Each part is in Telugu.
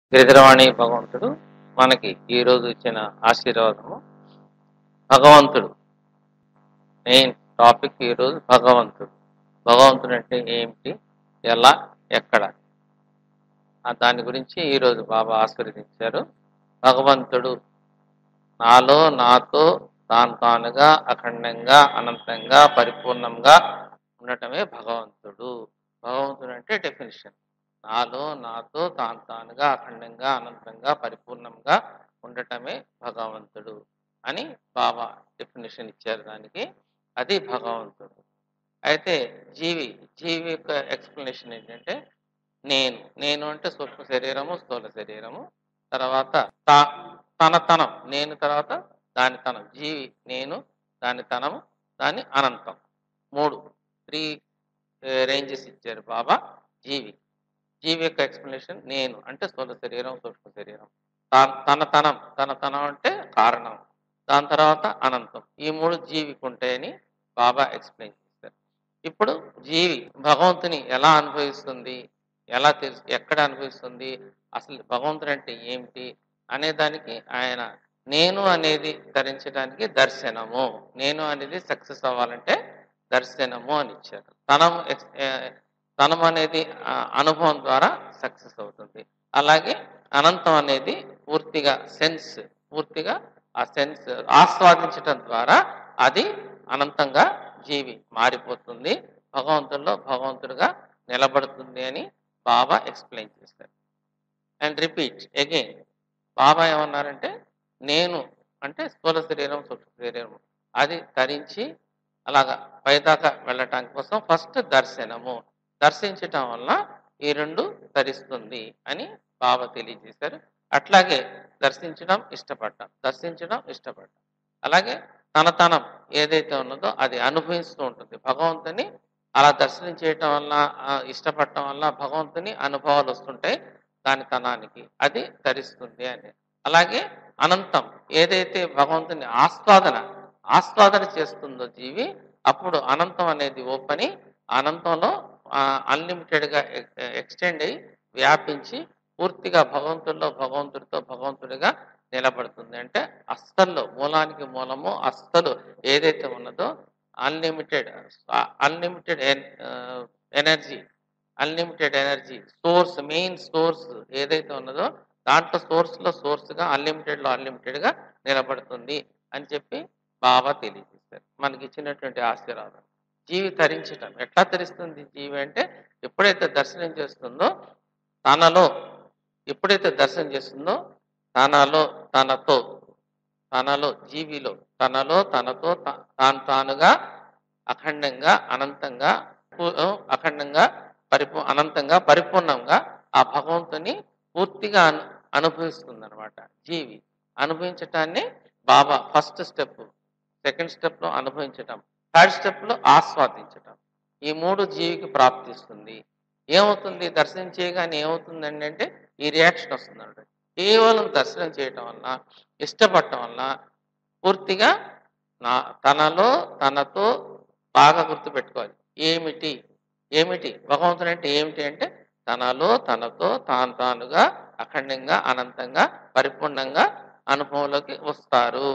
గిరిధరవాణి భగవంతుడు మనకి ఈ రోజు ఇచ్చిన ఆశీర్వాదము భగవంతుడు మెయిన్ టాపిక్ ఈరోజు భగవంతుడు భగవంతుడు అంటే ఏమిటి ఎలా ఎక్కడ ఆ దాని గురించి ఈరోజు బాబా ఆశీర్వదించారు భగవంతుడు నాలో నాతో తాను తానుగా అఖండంగా అనంతంగా పరిపూర్ణంగా ఉండటమే భగవంతుడు భగవంతుడు అంటే డెఫినిషన్ నాలో నాతో తాను తానుగా అఖండంగా అనంతంగా పరిపూర్ణంగా ఉండటమే భగవంతుడు అని బాబా డెఫినేషన్ ఇచ్చారు దానికి అది భగవంతుడు అయితే జీవి జీవి యొక్క ఎక్స్ప్లెనేషన్ ఏంటంటే నేను నేను అంటే సూక్ష్మ శరీరము స్థూల శరీరము తర్వాత తా తన తనం నేను తర్వాత దాని తనం జీవి నేను దాని తనము దాని అనంతం మూడు త్రీ రేంజెస్ ఇచ్చారు బాబా జీవి జీవి యొక్క ఎక్స్ప్లెనేషన్ నేను అంటే స్థూల శరీరం సూక్ష్మ శరీరం తా- తన తనం తన తనం అంటే కారణం దాని తర్వాత అనంతం ఈ మూడు జీవికి ఉంటాయని బాబా ఎక్స్ప్లెయిన్ చేశారు ఇప్పుడు జీవి భగవంతుని ఎలా అనుభవిస్తుంది ఎలా తెలుసు ఎక్కడ అనుభవిస్తుంది అసలు భగవంతుడు అంటే ఏమిటి అనే దానికి ఆయన నేను అనేది ధరించడానికి దర్శనము నేను అనేది సక్సెస్ అవ్వాలంటే దర్శనము అని ఇచ్చారు తనం ఎక్స్- ఏ, తనం అనేది ఆ, అనుభవం ద్వారా సక్సెస్ అవుతుంది అలాగే అనంతం అనేది పూర్తిగా సెన్స్ పూర్తిగా ఆ సెన్స్ ఆస్వాదించటం ద్వారా అది అనంతంగా జీవి మారిపోతుంది భగవంతుల్లో భగవంతుడిగా నిలబడుతుంది అని బాబా ఎక్స్ప్లెయిన్ చేశారు అండ్ రిపీట్ అగైన్ బాబా ఏమన్నారంటే నేను అంటే స్థూల శరీరం సూక్ష్మ శరీరం అది ధరించి అలాగా పైదాకా వెళ్ళటానికి కోసం ఫస్ట్ దర్శనము దర్శించటం వల్ల ఈ రెండు ధరిస్తుంది అని బాబా తెలియజేశారు అట్లాగే దర్శించడం ఇష్టపడ్డాం దర్శించడం ఇష్టపడ్డాం అలాగే తన తనం ఏదైతే ఉన్నదో అది అనుభవిస్తూ ఉంటుంది భగవంతుని అలా దర్శనం చేయటం వల్ల ఆ, ఇష్టపడటం వల్ల భగవంతుని అనుభవాలు వస్తుంటాయి దాని తనానికి అది ధరిస్తుంది అని అలాగే అనంతం ఏదైతే భగవంతుని ఆస్వాదన ఆస్వాదన చేస్తుందో జీవి అప్పుడు అనంతం అనేది ఓపెన్ అనంతంలో అన్లిమిటెడ్ గా ఎక్స్టెండ్ అయ్యి వ్యాపించి పూర్తిగా భగవంతుల్లో భగవంతుడితో భగవంతుడిగా నిలబడుతుంది అంటే అస్తల్లో మూలానికి మూలము అస్తలు ఏదైతే ఉన్నదో unlimited unlimited energy unlimited energy source main source ఏదైతే ఉన్నదో దాంట్లో సోర్స్ లో సోర్స్ గా అన్లిమిటెడ్ లో అన్లిమిటెడ్ గా నిలబడుతుంది అని చెప్పి బాబా తెలియజేశారు మనకి ఇచ్చినటువంటి ఆశీర్వాదం జీవి తరించటం ఎట్లా తరిస్తుంది జీవి అంటే ఎప్పుడైతే దర్శనం చేస్తుందో తనలో ఎప్పుడైతే దర్శనం చేస్తుందో తనలో తనతో తనలో జీవిలో తనలో తనతో తా- తాను తానుగా అఖండంగా అనంతంగా పు- అఖండంగా పరిపూ అనంతంగా పరిపూర్ణంగా ఆ భగవంతుని పూర్తిగా అను అనుభవిస్తుంది అనమాట జీవి అనుభవించటాన్ని Baba first step second step లో అనుభవించటం థర్డ్ స్టెప్ లో ఆస్వాదించటం ఈ మూడు జీవికి ప్రాప్తిస్తుంది ఏమవుతుంది దర్శనం చేయగానే ఏమవుతుంది అంటే ఈ రియాక్షన్ వస్తుంది అన్నమాట కేవలం దర్శనం చేయటం వల్ల ఇష్టపడటం వల్ల పూర్తిగా నా తనలో తనతో బాగా గుర్తుపెట్టుకోవాలి ఏమిటి ఏమిటి భగవంతుడు అంటే ఏమిటి అంటే తనలో తనతో తాను తానుగా అఖండంగా అనంతంగా పరిపూర్ణంగా అనుభవంలోకి వస్తారు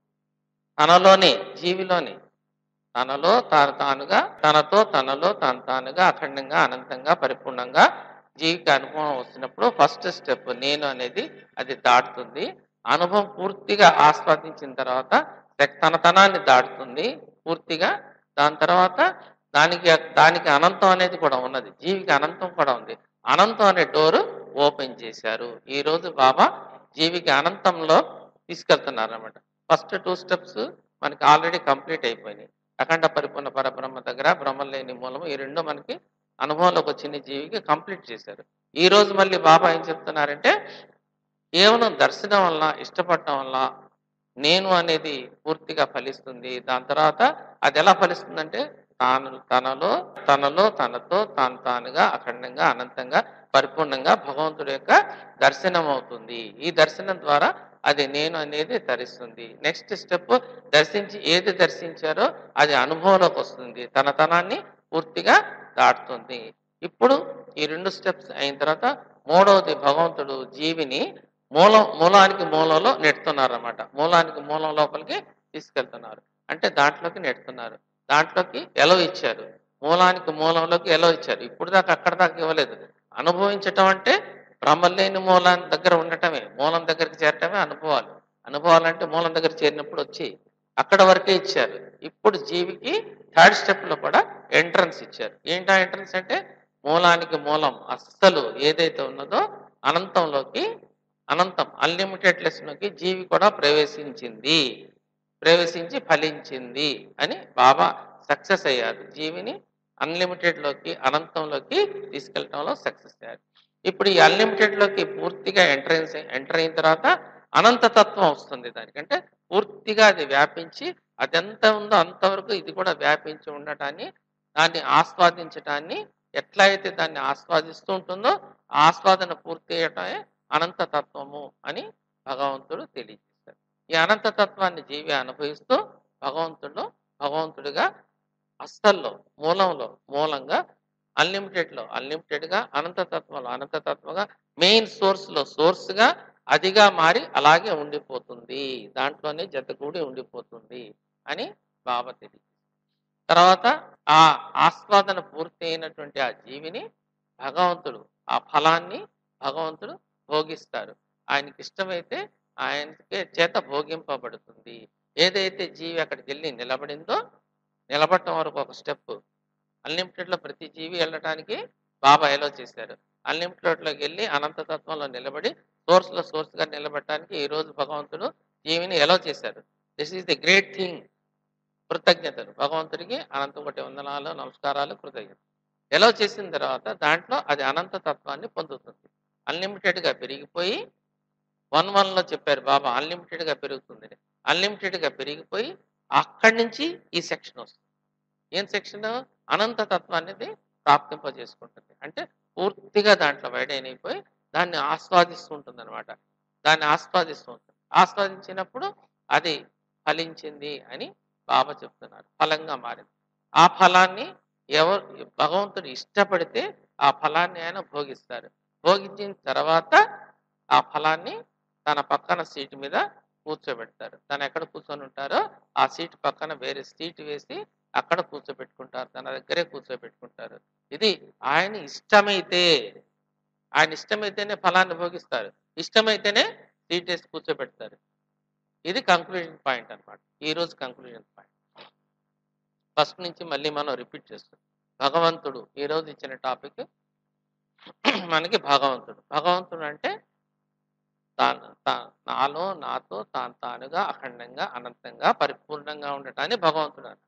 తనలోనే జీవిలోనే తనలో తాను తానుగా తనతో తనలో తాను తానుగా అఖండంగా అనంతంగా పరిపూర్ణంగా జీవికి అనుభవం వస్తున్నప్పుడు ఫస్ట్ స్టెప్ నేను అనేది అది దాటుతుంది అనుభవం పూర్తిగా ఆస్వాదించిన తర్వాత సెక్- తన తనాన్ని దాటుతుంది పూర్తిగా దాని తర్వాత దానికి దానికి అనంతం అనేది కూడా ఉన్నది జీవికి అనంతం కూడా ఉంది అనంతం అనే డోరు ఓపెన్ చేశారు ఈ రోజు బాబా జీవికి అనంతంలో తీసుకెళ్తున్నారు అనమాట ఫస్ట్ టూ స్టెప్స్ మనకి ఆల్రెడీ కంప్లీట్ అయిపోయినాయి అఖండ పరిపూర్ణ పరబ్రహ్మ దగ్గర బ్రహ్మ లేని మూలము ఈ రెండు మనకి అనుభవంలోకి వచ్చిన జీవికి కంప్లీట్ చేశారు ఈ రోజు మళ్ళీ బాబా ఏం చెప్తున్నారంటే కేవలం దర్శనం వల్ల ఇష్టపడటం వల్ల నేను అనేది పూర్తిగా ఫలిస్తుంది దాని తర్వాత అది ఎలా ఫలిస్తుందంటే తాను తనలో తనలో తనతో తాను తానుగా అఖండంగా అనంతంగా పరిపూర్ణంగా భగవంతుడి యొక్క దర్శనం అవుతుంది ఈ దర్శనం ద్వారా అది నేను అనేది ధరిస్తుంది నెక్స్ట్ స్టెప్ దర్శించి ఏది దర్శించారో అది అనుభవంలోకి వస్తుంది తన తనాన్ని పూర్తిగా దాటుతుంది ఇప్పుడు ఈ రెండు స్టెప్స్ అయిన తర్వాత మూడవది భగవంతుడు జీవిని మూలం మూలానికి మూలంలో నెడుతున్నారన్నమాట మూలానికి మూలం లోపలికి తీసుకెళ్తున్నారు అంటే దాంట్లోకి నెడుతున్నారు దాంట్లోకి ఎలో ఇచ్చారు మూలానికి మూలంలోకి ఎలో ఇచ్చారు ఇప్పుడు దాకా అక్కడ దాకా ఇవ్వలేదు అనుభవించటం అంటే బ్రహ్మలేని మూలాన్ని దగ్గర ఉండటమే మూలం దగ్గరికి చేరటమే అనుభవాలు అనుభవాలంటే మూలం దగ్గర చేరినప్పుడు వచ్చి అక్కడ వరకే ఇచ్చారు ఇప్పుడు జీవికి థర్డ్ స్టెప్ లో కూడా ఎంట్రన్స్ ఇచ్చారు ఏంటా ఎంట్రన్స్ అంటే మూలానికి మూలం అస్సలు ఏదైతే ఉన్నదో అనంతంలోకి అనంతం అన్లిమిటెడ్ లోకి జీవి కూడా ప్రవేశించింది ప్రవేశించి ఫలించింది అని బాబా సక్సెస్ అయ్యారు జీవిని అన్లిమిటెడ్ లోకి అనంతంలోకి తీసుకెళ్ళటంలో సక్సెస్ అయ్యారు ఇప్పుడు ఈ అన్లిమిటెడ్ లోకి పూర్తిగా ఎంట్రన్స్ ఎంటర్ అయిన తర్వాత అనంత తత్వం వస్తుంది దానికంటే పూర్తిగా అది వ్యాపించి అది ఎంత ఉందో అంతవరకు ఇది కూడా వ్యాపించి ఉండటాన్ని దాన్ని ఆస్వాదించటాన్ని ఎట్లా అయితే దాన్ని ఆస్వాదిస్తూ ఉంటుందో ఆ ఆస్వాదన పూర్తి అయ్యటమే అనంత తత్వము అని భగవంతుడు తెలియజేశారు ఈ అనంత తత్వాన్ని జీవి అనుభవిస్తూ భగవంతుడు భగవంతుడిగా అస్సల్లో మూలంలో మూలంగా అన్లిమిటెడ్ లో అన్లిమిటెడ్ గా అనంత తత్వంలో అనంత తత్వంగా మెయిన్ సోర్స్ లో సోర్స్ గా అదిగా మారి అలాగే ఉండిపోతుంది దాంట్లోనే జతకూడి ఉండిపోతుంది అని బాబా తెలియదు తర్వాత ఆ ఆస్వాదన పూర్తి అయినటువంటి ఆ జీవిని భగవంతుడు ఆ ఫలాన్ని భగవంతుడు భోగిస్తారు ఆయనకి ఇష్టమైతే ఆయనకే చేత భోగింపబడుతుంది ఏదైతే జీవి అక్కడికి వెళ్ళి నిలబడిందో నిలబడటం వరకు ఒక స్టెప్ అన్లిమిటెడ్ లో ప్రతి జీవి వెళ్ళటానికి బాబా ఎలో చేశారు అన్లిమిటెడ్ లోకి వెళ్ళి అనంత తత్వంలో నిలబడి సోర్స్ లో సోర్స్ గా నిలబడటానికి ఈ రోజు భగవంతుడు జీవిని ఎలో చేశారు this is the great thing కృతజ్ఞతలు భగవంతుడికి అనంత ఒకటి వందనాలు నమస్కారాలు కృతజ్ఞత ఎలో చేసిన తర్వాత దాంట్లో అది అనంత తత్వాన్ని పొందుతుంది అన్లిమిటెడ్ గా పెరిగిపోయి వన్ వన్ లో చెప్పారు బాబా అన్లిమిటెడ్ గా పెరుగుతుంది అన్లిమిటెడ్ గా పెరిగిపోయి అక్కడి నుంచి ఈ సెక్షన్ వస్తుంది ఏం సెక్షన్ అనంత తత్వాన్ని ప్రాప్తింపజేసుకుంటుంది అంటే పూర్తిగా దాంట్లో వైడైన్ అయిపోయి దాన్ని ఆస్వాదిస్తూ ఉంటుంది అనమాట దాన్ని ఆస్వాదిస్తూ ఉంటుంది ఆస్వాదించినప్పుడు అది ఫలించింది అని బాబా చెప్తున్నారు ఫలంగా మారింది ఆ ఫలాన్ని ఎవరు భగవంతుడు ఇష్టపడితే ఆ ఫలాన్ని ఆయన భోగిస్తారు భోగించిన తర్వాత ఆ ఫలాన్ని తన పక్కన సీటు మీద కూర్చోబెడతారు తను ఎక్కడ కూర్చొని ఉంటారో ఆ సీట్ పక్కన వేరే సీట్ వేసి అక్కడ కూర్చోబెట్టుకుంటారు తన దగ్గరే కూర్చోబెట్టుకుంటారు ఇది ఆయన ఇష్టమైతే ఆయన ఇష్టమైతేనే ఫలాన్ని భోగిస్తారు ఇష్టమైతేనే సీట్ వేసి కూర్చోబెడతారు ఇది కంక్లూజన్ పాయింట్ అన్నమాట ఈ రోజు కంక్లూజన్ పాయింట్ ఫస్ట్ నుంచి మళ్ళీ మనం రిపీట్ చేస్తాం భగవంతుడు ఈ రోజు ఇచ్చిన టాపిక్ మనకి భగవంతుడు భగవంతుడు అంటే తాను తా- నాలో నాతో తాను తానుగా అఖండంగా అనంతంగా పరిపూర్ణంగా ఉండటాన్ని భగవంతుడు అన్నాడు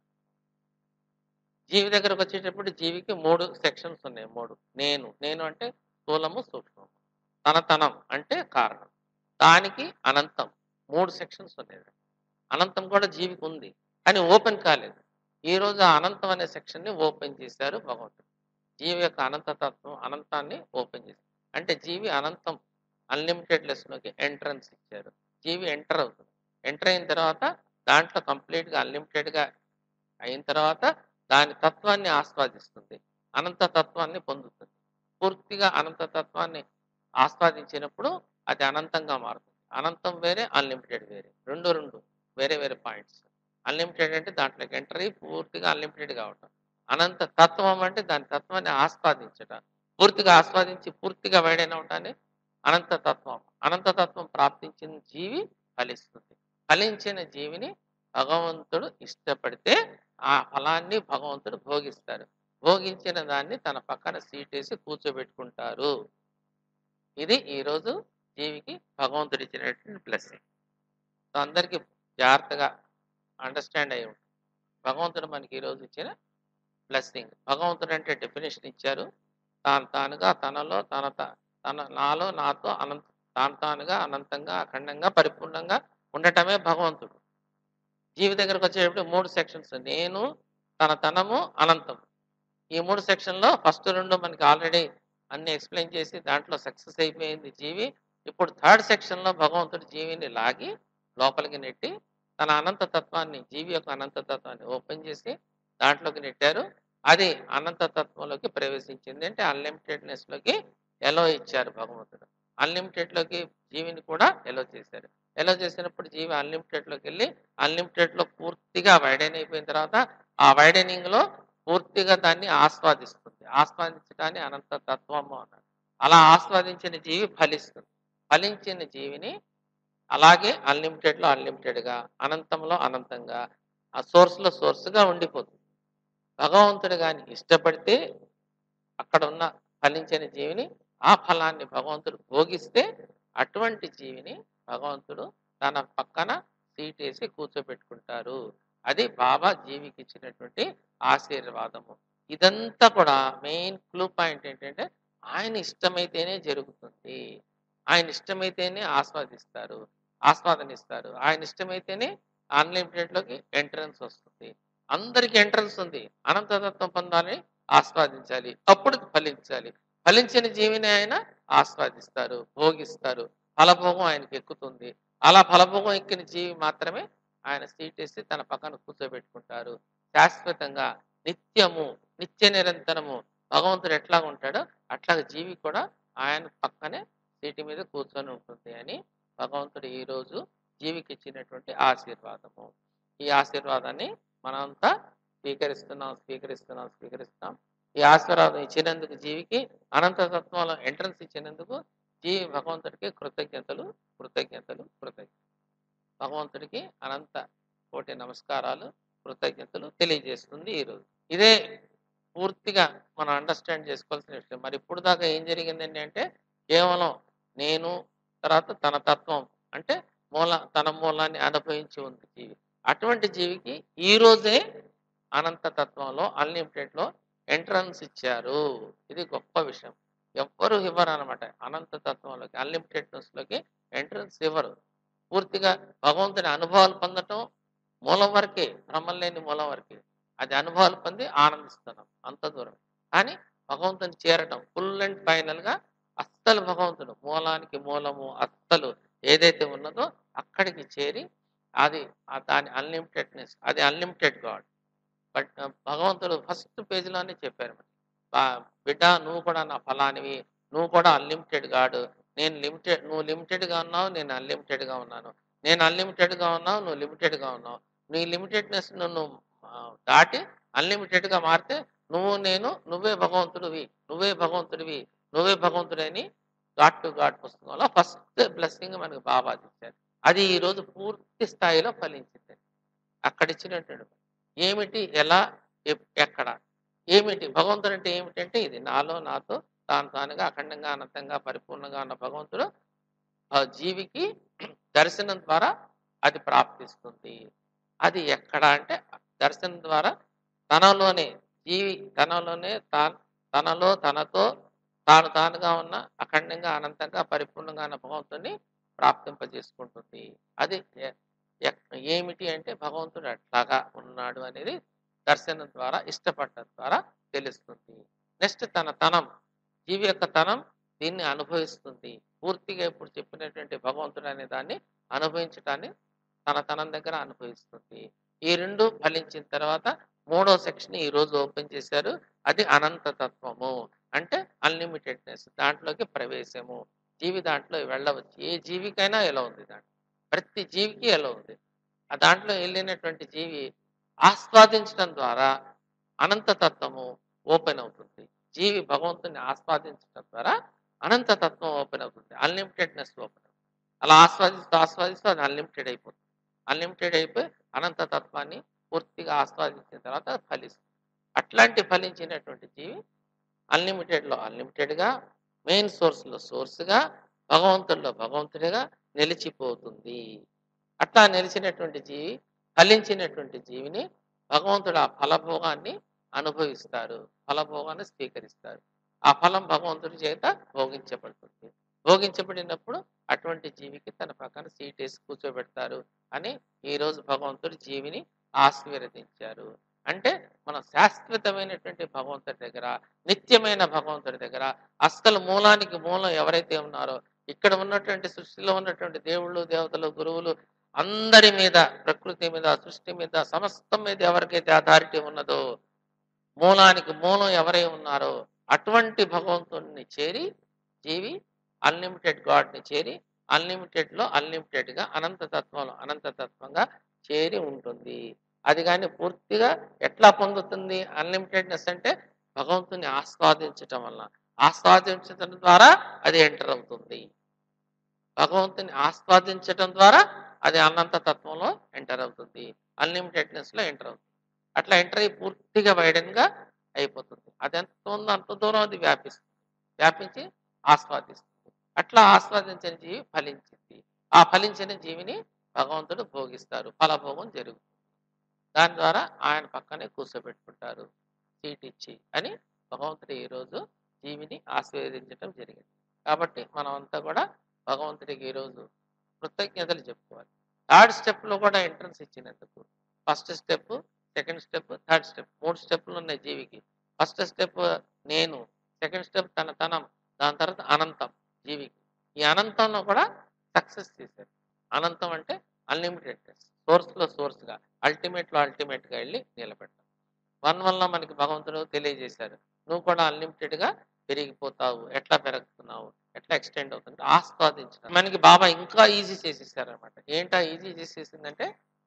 జీవి దగ్గరకు వచ్చేటప్పుడు జీవికి మూడు సెక్షన్స్ ఉన్నాయి మూడు నేను నేను అంటే స్థూలము సూక్ష్మము తనతనం అంటే కారణం దానికి అనంతం మూడు సెక్షన్స్ ఉన్నాయి అనంతం కూడా జీవికి ఉంది కానీ ఓపెన్ కాలేదు ఈ రోజు ఆ అనంతం అనే సెక్షన్ ని ఓపెన్ చేశారు భగవంతుడు జీవి యొక్క అనంత తత్వం అనంతాన్ని ఓపెన్ చేశారు అంటే జీవి అనంతం అన్లిమిటెడ్ లోకి ఎంట్రన్స్ ఇచ్చారు జీవి ఎంటర్ అవుతుంది ఎంటర్ అయిన తర్వాత దాంట్లో కంప్లీట్ గా అన్లిమిటెడ్ గా అయిన తర్వాత దాని తత్వాన్ని ఆస్వాదిస్తుంది అనంత తత్వాన్ని పొందుతుంది పూర్తిగా అనంత తత్వాన్ని ఆస్వాదించినప్పుడు అది అనంతంగా మారుతుంది అనంతం వేరే అన్లిమిటెడ్ వేరే రెండు రెండు వేరే వేరే పాయింట్స్ అన్లిమిటెడ్ అంటే దాంట్లోకి ఎంటర్ అయ్యి పూర్తిగా అన్లిమిటెడ్ కావటం అనంత తత్వం అంటే దాని తత్వాన్ని ఆస్వాదించటం పూర్తిగా ఆస్వాదించి పూర్తిగా వేడైన ఉంటాన్ని అనంత తత్వం అనంత తత్వం ప్రాప్తించిన జీవి ఫలిస్తుంది ఫలించిన జీవిని భగవంతుడు ఇష్టపడితే ఆ ఫలాన్ని భగవంతుడు భోగిస్తారు భోగించిన దాన్ని తన పక్కన సీటేసి కూర్చోబెట్టుకుంటారు ఇది ఈరోజు జీవికి భగవంతుడు ఇచ్చినటువంటి బ్లెస్సింగ్ సో అందరికీ జాగ్రత్తగా అండర్స్టాండ్ అయి ఉంటుంది భగవంతుడు మనకి ఈరోజు ఇచ్చిన బ్లెస్సింగ్ భగవంతుడు అంటే డెఫినేషన్ ఇచ్చారు తాను తానుగా తనలో తన త- తన నాలో నాతో అనంత తాను తానుగా అనంతంగా అఖండంగా పరిపూర్ణంగా ఉండటమే భగవంతుడు జీవి దగ్గరకు వచ్చేటప్పుడు మూడు సెక్షన్స్ నేను తన తనము అనంతం ఈ మూడు సెక్షన్లో ఫస్ట్ రెండు మనకి ఆల్రెడీ అన్ని ఎక్స్ప్లెయిన్ చేసి దాంట్లో సక్సెస్ అయిపోయింది జీవి ఇప్పుడు థర్డ్ సెక్షన్లో భగవంతుడు జీవిని లాగి లోపలికి నెట్టి తన అనంత తత్వాన్ని జీవి యొక్క అనంత తత్వాన్ని ఓపెన్ చేసి దాంట్లోకి నెట్టారు అది అనంత తత్వంలోకి ప్రవేశించింది అంటే అన్లిమిటెడ్నెస్ లోకి ఎలో ఇచ్చారు భగవంతుడు అన్లిమిటెడ్ లోకి జీవిని కూడా ఎలో చేశారు ఎలో చేసినప్పుడు జీవి అన్లిమిటెడ్ లోకి వెళ్ళి అన్లిమిటెడ్ లో పూర్తిగా వైడెన్ అయిపోయిన తర్వాత ఆ వైడెనింగ్ లో పూర్తిగా దాన్ని ఆస్వాదిస్తుంది ఆస్వాదించడాన్ని అనంత తత్వము అన్నారు అలా ఆస్వాదించిన జీవి ఫలిస్తుంది ఫలించిన జీవిని అలాగే అన్లిమిటెడ్ లో అన్లిమిటెడ్ గా అనంతంలో అనంతంగా ఆ సోర్స్ లో సోర్స్ గా ఉండిపోతుంది భగవంతుడు గాని ఇష్టపడితే అక్కడ ఉన్న ఫలించిన జీవిని ఆ ఫలాన్ని భగవంతుడు భోగిస్తే అటువంటి జీవిని భగవంతుడు తన పక్కన సీట్ వేసి కూర్చోబెట్టుకుంటారు అది బాబా జీవికి ఇచ్చినటువంటి ఆశీర్వాదము ఇదంతా కూడా మెయిన్ క్లూ పాయింట్ ఏంటంటే ఆయన ఇష్టమైతేనే జరుగుతుంది ఆయన ఇష్టమైతేనే ఆస్వాదిస్తారు ఆస్వాదనిస్తారు ఆయన ఇష్టమైతేనే అన్లిమిటెడ్ లోకి ఎంట్రన్స్ వస్తుంది అందరికి ఎంట్రన్స్ ఉంది అనంతతత్వం పొందాలని ఆస్వాదించాలి అప్పుడు ఫలించాలి ఫలించిన జీవిని ఆయన ఆస్వాదిస్తారు భోగిస్తారు ఫలభోగం ఆయనకి ఎక్కుతుంది అలా ఫలభోగం ఎక్కిన జీవి మాత్రమే ఆయన సీట్ వేసి తన పక్కన కూర్చోబెట్టుకుంటారు శాశ్వతంగా నిత్యము నిత్య నిరంతరము భగవంతుడు ఎట్లా ఉంటాడో అట్లా జీవి కూడా ఆయన పక్కనే సీటు మీద కూర్చొని ఉంటుంది అని భగవంతుడు ఈ రోజు జీవికి ఇచ్చినటువంటి ఆశీర్వాదము ఈ ఆశీర్వాదాన్ని మనంతా స్వీకరిస్తున్నాం స్వీకరిస్తున్నాం స్వీకరిస్తున్నాం ఈ ఆశీర్వాదం ఇచ్చినందుకు జీవికి అనంతతత్వంలో ఎంట్రన్స్ ఇచ్చినందుకు జీవి భగవంతుడికి కృతజ్ఞతలు కృతజ్ఞతలు కృతజ్ఞతలు భగవంతుడికి అనంత కోటి నమస్కారాలు కృతజ్ఞతలు తెలియజేస్తుంది ఈరోజు ఇదే పూర్తిగా మనం అండర్స్టాండ్ చేసుకోవాల్సిన విషయం మరి ఇప్పుడు దాకా ఏం జరిగిందండి అంటే కేవలం నేను తర్వాత తన తత్వం అంటే మూల తన మూలాన్ని అనుభవించి ఉంది జీవి అటువంటి జీవికి ఈ రోజే అనంత తత్వంలో అన్లిమిటెడ్ లో ఎంట్రన్స్ ఇచ్చారు ఇది గొప్ప విషయం ఎవ్వరు ఇవ్వరు అనమాట అనంత తత్వంలోకి అన్లిమిటెడ్నెస్ లోకి ఎంట్రన్స్ ఇవ్వరు పూర్తిగా భగవంతుని అనుభవాలు పొందటం మూలం వరకే బ్రహ్మం లేని మూలం వరకే అది అనుభవాలు పొంది ఆనందిస్తున్నాం అంత దూరం కానీ భగవంతుని చేరటం ఫుల్ అండ్ ఫైనల్ గా అస్సలు భగవంతుడు మూలానికి మూలము అస్సలు ఏదైతే ఉన్నదో అక్కడికి చేరి అది ఆ దాని అన్లిమిటెడ్నెస్ అది అన్లిమిటెడ్ గాడ్ బట్ భగవంతుడు ఫస్ట్ పేజీలోనే చెప్పారు మరి బా- బిడ్డ నువ్వు కూడా నా ఫలానివి నువ్వు కూడా అన్లిమిటెడ్ గాడు నేను లిమిటెడ్ నువ్వు లిమిటెడ్ గా ఉన్నావు నేను అన్లిమిటెడ్ గా ఉన్నాను నేను అన్లిమిటెడ్ గా ఉన్నావు నువ్వు లిమిటెడ్ గా ఉన్నావు నీ లిమిటెడ్నెస్ నువ్వు ఆ, దాటి అన్లిమిటెడ్ గా మారితే నువ్వు నేను నువ్వే భగవంతుడివి నువ్వే భగవంతుడివి నువ్వే భగవంతుడని గాడ్ టు గాడ్ పుస్తకంలో ఫస్ట్ బ్లెస్సింగ్ మనకు బాబా ఇచ్చారు అది ఈ రోజు పూర్తి స్థాయిలో ఫలించింది అక్కడ ఇచ్చినటువంటి ఏమిటి ఎలా ఎప్- ఎక్కడ ఏమిటి భగవంతుడు అంటే ఏమిటంటే ఇది నాలో నాతో తాను తానుగా అఖండంగా అనంతంగా పరిపూర్ణంగా ఉన్న భగవంతుడు ఆ జీవికి దర్శనం ద్వారా అది ప్రాప్తిస్తుంది అది ఎక్కడ అంటే దర్శనం ద్వారా తనలోనే జీవి తనలోనే తా- తనలో తనతో తాను తానుగా ఉన్న అఖండంగా అనంతంగా పరిపూర్ణంగా ఉన్న భగవంతుని ప్రాప్తింపజేసుకుంటుంది అది ఎ- ఎక్- ఏమిటి అంటే భగవంతుడు అట్లాగా ఉన్నాడు అనేది దర్శనం ద్వారా ఇష్టపడటం ద్వారా తెలుస్తుంది నెక్స్ట్ తన తనం జీవి యొక్క తనం దీన్ని అనుభవిస్తుంది పూర్తిగా ఇప్పుడు చెప్పినటువంటి భగవంతుడు అనే దాన్ని అనుభవించటాన్ని తన తనం దగ్గర అనుభవిస్తుంది ఈ రెండు ఫలించిన తర్వాత మూడో సెక్షన్ ఈ రోజు ఓపెన్ చేశారు అది అనంత తత్వము అంటే అన్లిమిటెడ్నెస్ దాంట్లోకి ప్రవేశము జీవి దాంట్లో వెళ్ళవచ్చు ఏ జీవికైనా ఎలా ఉంది దాంట్లో ప్రతి జీవికి ఎలా ఉంది ఆ దాంట్లో వెళ్ళినటువంటి జీవి ఆస్వాదించడం ద్వారా అనంత తత్వము ఓపెన్ అవుతుంది జీవి భగవంతుని ఆస్వాదించడం ద్వారా అనంత తత్వం ఓపెన్ అవుతుంది అన్లిమిటెడ్నెస్ ఓపెన్ అవుతుంది అలా ఆస్వాదిస్తూ ఆస్వాదిస్తూ అది అన్లిమిటెడ్ అయిపోతుంది అన్లిమిటెడ్ అయిపోయి అనంత తత్వాన్ని పూర్తిగా ఆస్వాదించిన తర్వాత అది ఫలిస్తుంది అట్లాంటి ఫలించినటువంటి జీవి అన్లిమిటెడ్లో అన్లిమిటెడ్గా మెయిన్ సోర్స్లో సోర్స్గా భగవంతుల్లో భగవంతుడిగా నిలిచిపోతుంది అట్లా నిలిచినటువంటి జీవి ఫలించినటువంటి జీవిని భగవంతుడు ఆ ఫలభోగాన్ని అనుభవిస్తారు ఫలభోగాన్ని స్వీకరిస్తారు ఆ ఫలం భగవంతుడి చేత భోగించబడుతుంది భోగించబడినప్పుడు అటువంటి జీవికి తన పక్కన సీట్ వేసి కూర్చోబెడతారు అని ఈ రోజు భగవంతుడు జీవిని ఆశీర్వదించారు అంటే మన శాశ్వతమైనటువంటి భగవంతుడి దగ్గర నిత్యమైన భగవంతుడి దగ్గర అస్సలు మూలానికి మూలం ఎవరైతే ఉన్నారో ఇక్కడ ఉన్నటువంటి సృష్టిలో ఉన్నటువంటి దేవుళ్ళు దేవతలు గురువులు అందరి మీద ప్రకృతి మీద సృష్టి మీద సమస్తం మీద ఎవరికైతే అథారిటీ ఉన్నదో మూలానికి మూలం ఎవరై ఉన్నారో అటువంటి భగవంతుడిని చేరి జీవి అన్లిమిటెడ్ గాడ్ని చేరి అన్లిమిటెడ్లో అన్లిమిటెడ్గా అనంత తత్వంలో అనంత తత్వంగా చేరి ఉంటుంది అది కానీ పూర్తిగా ఎట్లా పొందుతుంది అన్లిమిటెడ్నెస్ అంటే భగవంతుని ఆస్వాదించటం వల్ల ఆస్వాదించటం ద్వారా అది ఎంటర్ అవుతుంది భగవంతుని ఆస్వాదించటం ద్వారా అది అనంత తత్వంలో ఎంటర్ అవుతుంది అన్లిమిటెడ్నెస్ లో ఎంటర్ అవుతుంది అట్లా ఎంటర్ అయ్యి పూర్తిగా వైడన్గా అయిపోతుంది అది ఎంత ఉందో అంత దూరం అది వ్యాపిస్తుంది వ్యాపించి ఆస్వాదిస్తుంది అట్లా ఆస్వాదించిన జీవి ఫలించింది ఆ ఫలించిన జీవిని భగవంతుడు భోగిస్తారు ఫలభోగం జరుగుతుంది దాని ద్వారా ఆయన పక్కనే కూర్చోబెట్టుకుంటారు సీట్ ఇచ్చి అని భగవంతుడు ఈరోజు జీవిని ఆశీర్వదించడం జరిగింది కాబట్టి మనం అంతా కూడా భగవంతుడికి ఈరోజు కృతజ్ఞతలు చెప్పుకోవాలి థర్డ్ స్టెప్లో కూడా ఎంట్రన్స్ ఇచ్చినందుకు first step second step third step మూడు స్టెప్లు ఉన్నాయి జీవికి ఫస్ట్ స్టెప్ నేను సెకండ్ స్టెప్ తన తనం దాని తర్వాత అనంతం జీవికి ఈ అనంతంలో కూడా సక్సెస్ చేశారు అనంతం అంటే అన్లిమిటెడ్ సోర్స్లో సోర్స్గా అల్టిమేట్లో అల్టిమేట్గా వెళ్ళి నిలబెట్టాం వన్ వల్ల మనకి భగవంతుడు తెలియజేశారు నువ్వు కూడా అన్లిమిటెడ్గా పెరిగిపోతావు ఎట్లా పెరుగుతున్నావు ఎట్లా ఎక్స్టెండ్ అవుతుంది ఆస్వాదించడం మనకి బాబా ఇంకా ఈజీ చేసేసారనమాట ఏంటా ఈజీ చేసేసిందంటే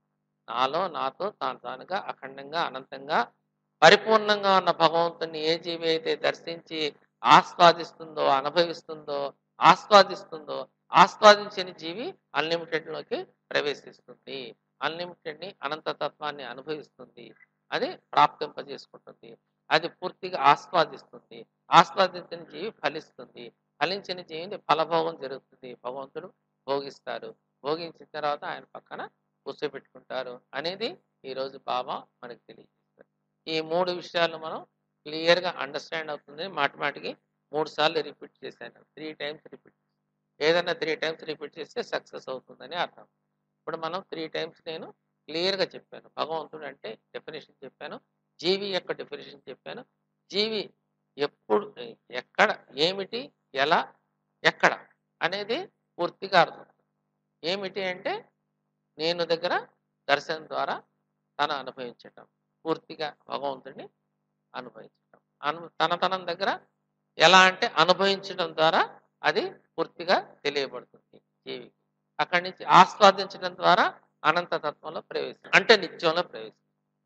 నాలో నాతో తాను తానుగా అఖండంగా అనంతంగా పరిపూర్ణంగా ఉన్న భగవంతుని ఏ జీవి అయితే దర్శించి ఆస్వాదిస్తుందో అనుభవిస్తుందో ఆస్వాదిస్తుందో ఆస్వాదించని జీవి అన్లిమిటెడ్ లోకి ప్రవేశిస్తుంది అన్లిమిటెడ్ ని అనంత తత్వాన్ని అనుభవిస్తుంది అది ప్రాప్తింపజేసుకుంటుంది అది పూర్తిగా ఆస్వాదిస్తుంది ఆస్వాదించిన జీవి ఫలిస్తుంది ఫలించిన జీవిని ఫలభోగం జరుగుతుంది భగవంతుడు భోగిస్తారు భోగించిన తర్వాత ఆయన పక్కన కూర్చోబెట్టుకుంటారు అనేది ఈరోజు బాబా మనకు తెలియజేస్తారు ఈ మూడు విషయాలు మనం క్లియర్గా అండర్స్టాండ్ అవుతుంది మాటిమాటికి మూడు సార్లు రిపీట్ చేశాను త్రీ టైమ్స్ రిపీట్ ఏదైనా త్రీ టైమ్స్ రిపీట్ చేస్తే సక్సెస్ అవుతుందని అర్థం ఇప్పుడు మనం త్రీ టైమ్స్ నేను క్లియర్గా చెప్పాను భగవంతుడు అంటే డెఫినేషన్ చెప్పాను జీవి యొక్క డెఫినేషన్ చెప్పాను జీవి ఎప్పుడు ఎక్కడ ఏమిటి ఎలా ఎక్కడ అనేది పూర్తిగా అర్థం ఏమిటి అంటే నేను దగ్గర దర్శనం ద్వారా తన అనుభవించటం పూర్తిగా భగవంతుడిని అనుభవించటం అను తన తనం దగ్గర ఎలా అంటే అనుభవించడం ద్వారా అది పూర్తిగా తెలియబడుతుంది జీవికి అక్కడి నుంచి ఆస్వాదించడం ద్వారా అనంత తత్వంలో ప్రవేశం అంటే నిత్యంలో ప్రవేశం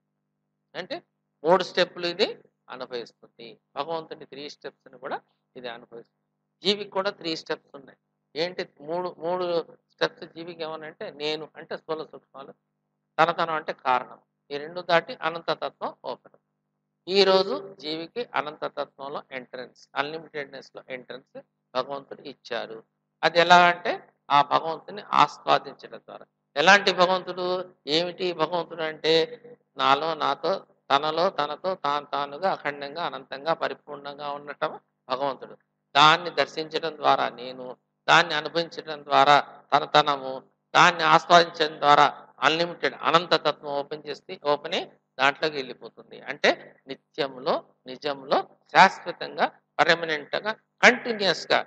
అంటే మూడు స్టెప్పులు ఇది అనుభవిస్తుంది భగవంతుని త్రీ స్టెప్స్ని కూడా ఇది అనుభవిస్తుంది జీవికి కూడా త్రీ స్టెప్స్ ఉన్నాయి ఏంటి మూడు మూడు స్టెప్స్ జీవికి ఏమనంటే నేను అంటే స్థూల సూక్ష్మాలు తనతనం అంటే కారణం ఈ రెండు దాటి అనంతతత్వం ఓపెన్ ఈ రోజు జీవికి అనంతతత్వంలో ఎంట్రన్స్ అన్లిమిటెడ్నెస్ లో ఎంట్రన్స్ భగవంతుడు ఇచ్చారు అది ఎలా అంటే ఆ భగవంతుని ఆస్వాదించడం ద్వారా ఎలాంటి భగవంతుడు ఏమిటి భగవంతుడు అంటే నాలో నాతో తనలో తనతో తాను తానుగా అఖండంగా అనంతంగా పరిపూర్ణంగా ఉండటం భగవంతుడు దాన్ని దర్శించడం ద్వారా నేను దాన్ని అనుభవించడం ద్వారా తన తనము దాన్ని ఆస్వాదించడం ద్వారా అన్లిమిటెడ్ అనంతతత్వం ఓపెన్ చేస్తే ఓపెన్ అయ్యి దాంట్లోకి వెళ్ళిపోతుంది అంటే నిత్యంలో నిజంలో శాశ్వతంగా పర్మనెంట్ గా కంటిన్యూస్ గా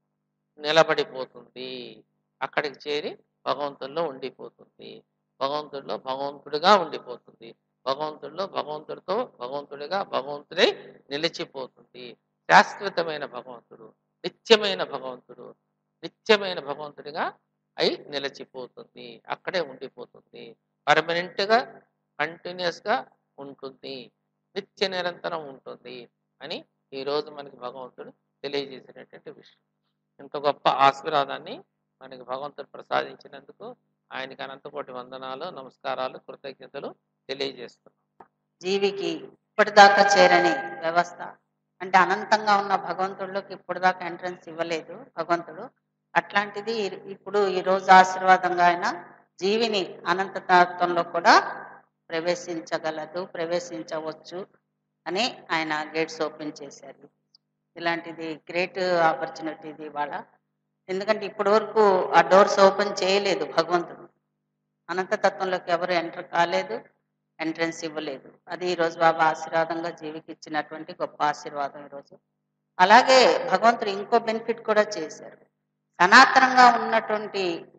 నిలబడిపోతుంది అక్కడికి చేరి భగవంతుల్లో ఉండిపోతుంది భగవంతుడిలో భగవంతుడిగా ఉండిపోతుంది భగవంతుడిలో భగవంతుడితో భగవంతుడిగా భగవంతుడై నిలిచిపోతుంది శాశ్వతమైన భగవంతుడు నిత్యమైన భగవంతుడు నిత్యమైన భగవంతుడిగా అయి నిలిచిపోతుంది అక్కడే ఉండిపోతుంది పర్మనెంట్ గా కంటిన్యూస్ గా ఉంటుంది నిత్య నిరంతరం ఉంటుంది అని ఈ రోజు మనకి భగవంతుడు తెలియజేసినటువంటి విషయం ఇంత గొప్ప ఆశీర్వాదాన్ని మనకి భగవంతుడు ప్రసాదించినందుకు ఆయనకి అనంతకోటి వందనాలు నమస్కారాలు కృతజ్ఞతలు తెలియజేస్తున్నాం జీవికి ఇప్పటిదాకా చేరని వ్యవస్థ అంటే అనంతంగా ఉన్న భగవంతుడిలోకి ఇప్పటిదాకా ఎంట్రన్స్ ఇవ్వలేదు భగవంతుడు అట్లాంటిది ఈ- ఇప్పుడు ఈ రోజు ఆశీర్వాదంగా ఆయన జీవిని అనంత తత్వంలో కూడా ప్రవేశించగలదు ప్రవేశించవచ్చు అని ఆయన గేట్స్ ఓపెన్ చేశారు ఇలాంటిది గ్రేట్ ఆపర్చునిటీ ఇది ఇవాళ ఎందుకంటే ఇప్పటి వరకు ఆ డోర్స్ ఓపెన్ చేయలేదు భగవంతుడు అనంత తత్వంలోకి ఎవరు ఎంటర్ కాలేదు ఎంట్రన్స్ ఇవ్వలేదు అది ఈరోజు బాబా ఆశీర్వాదంగా జీవికి ఇచ్చినటువంటి గొప్ప ఆశీర్వాదం ఈరోజు అలాగే భగవంతుడు ఇంకో బెనిఫిట్ కూడా చేశారు సనాతనంగా ఉన్నటువంటి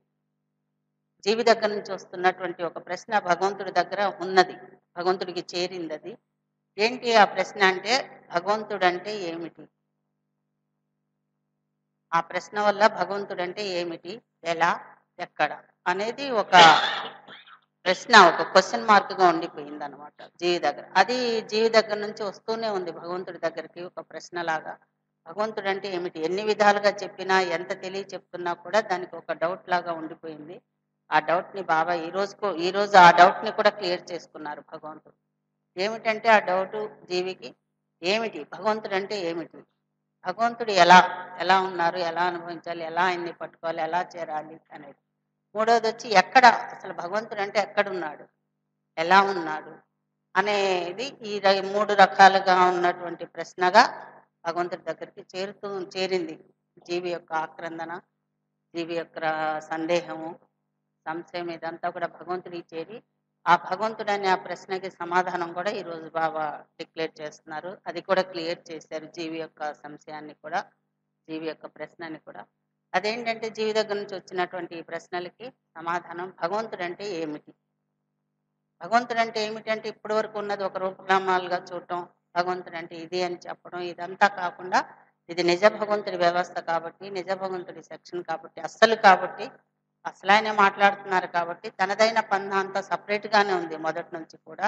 జీవి దగ్గర నుంచి వస్తున్నటువంటి ఒక ప్రశ్న భగవంతుడి దగ్గర ఉన్నది భగవంతుడికి చేరింది అది ఏంటి ఆ ప్రశ్న అంటే భగవంతుడు అంటే ఏమిటి ఆ ప్రశ్న వల్ల భగవంతుడు అంటే ఏమిటి ఎలా ఎక్కడ అనేది ఒక ప్రశ్న ఒక క్వశ్చన్ మార్క్ గా ఉండిపోయింది అనమాట జీవి దగ్గర అది జీవి దగ్గర నుంచి వస్తూనే ఉంది భగవంతుడి దగ్గరికి ఒక ప్రశ్న లాగా భగవంతుడు అంటే ఏమిటి ఎన్ని విధాలుగా చెప్పినా ఎంత తెలియ చెప్తున్నా కూడా దానికి ఒక డౌట్ లాగా ఉండిపోయింది ఆ డౌట్ ని బాబా ఈ రోజుకు ఈ రోజు ఆ డౌట్ ని కూడా క్లియర్ చేసుకున్నారు భగవంతుడు ఏమిటంటే ఆ డౌట్ జీవికి ఏమిటి భగవంతుడు అంటే ఏమిటి భగవంతుడు ఎలా ఎలా ఉన్నారు ఎలా అనుభవించాలి ఎలా ఆయన్ని పట్టుకోవాలి ఎలా చేరాలి అనేది మూడోది వచ్చి ఎక్కడ అసలు భగవంతుడు అంటే ఎక్కడున్నాడు ఎలా ఉన్నాడు అనేది ఈ ర- మూడు రకాలుగా ఉన్నటువంటి ప్రశ్నగా భగవంతుడి దగ్గరికి చేరుతూ చేరింది జీవి యొక్క ఆక్రందన జీవి యొక్క సందేహము సంశయం ఇదంతా కూడా భగవంతుడికి చేరి ఆ భగవంతుడు అనే ఆ ప్రశ్నకి సమాధానం కూడా ఈ రోజు బాబా డిక్లేర్ చేస్తున్నారు అది కూడా క్లియర్ చేశారు జీవి యొక్క సంశయాన్ని కూడా జీవి యొక్క ప్రశ్నని కూడా అదేంటంటే జీవి దగ్గర నుంచి వచ్చినటువంటి ఈ ప్రశ్నలకి సమాధానం భగవంతుడు అంటే ఏమిటి భగవంతుడు అంటే ఏమిటంటే ఇప్పటి వరకు ఉన్నది ఒక రూపనామాలుగా చూడటం భగవంతుడు అంటే ఇది అని చెప్పడం ఇదంతా కాకుండా ఇది నిజ భగవంతుడి వ్యవస్థ కాబట్టి నిజ భగవంతుడి సెక్షన్ కాబట్టి అస్సలు కాబట్టి అసలు ఆయనే మాట్లాడుతున్నారు కాబట్టి తనదైన పంద అంతా సపరేట్ గానే ఉంది మొదటి నుంచి కూడా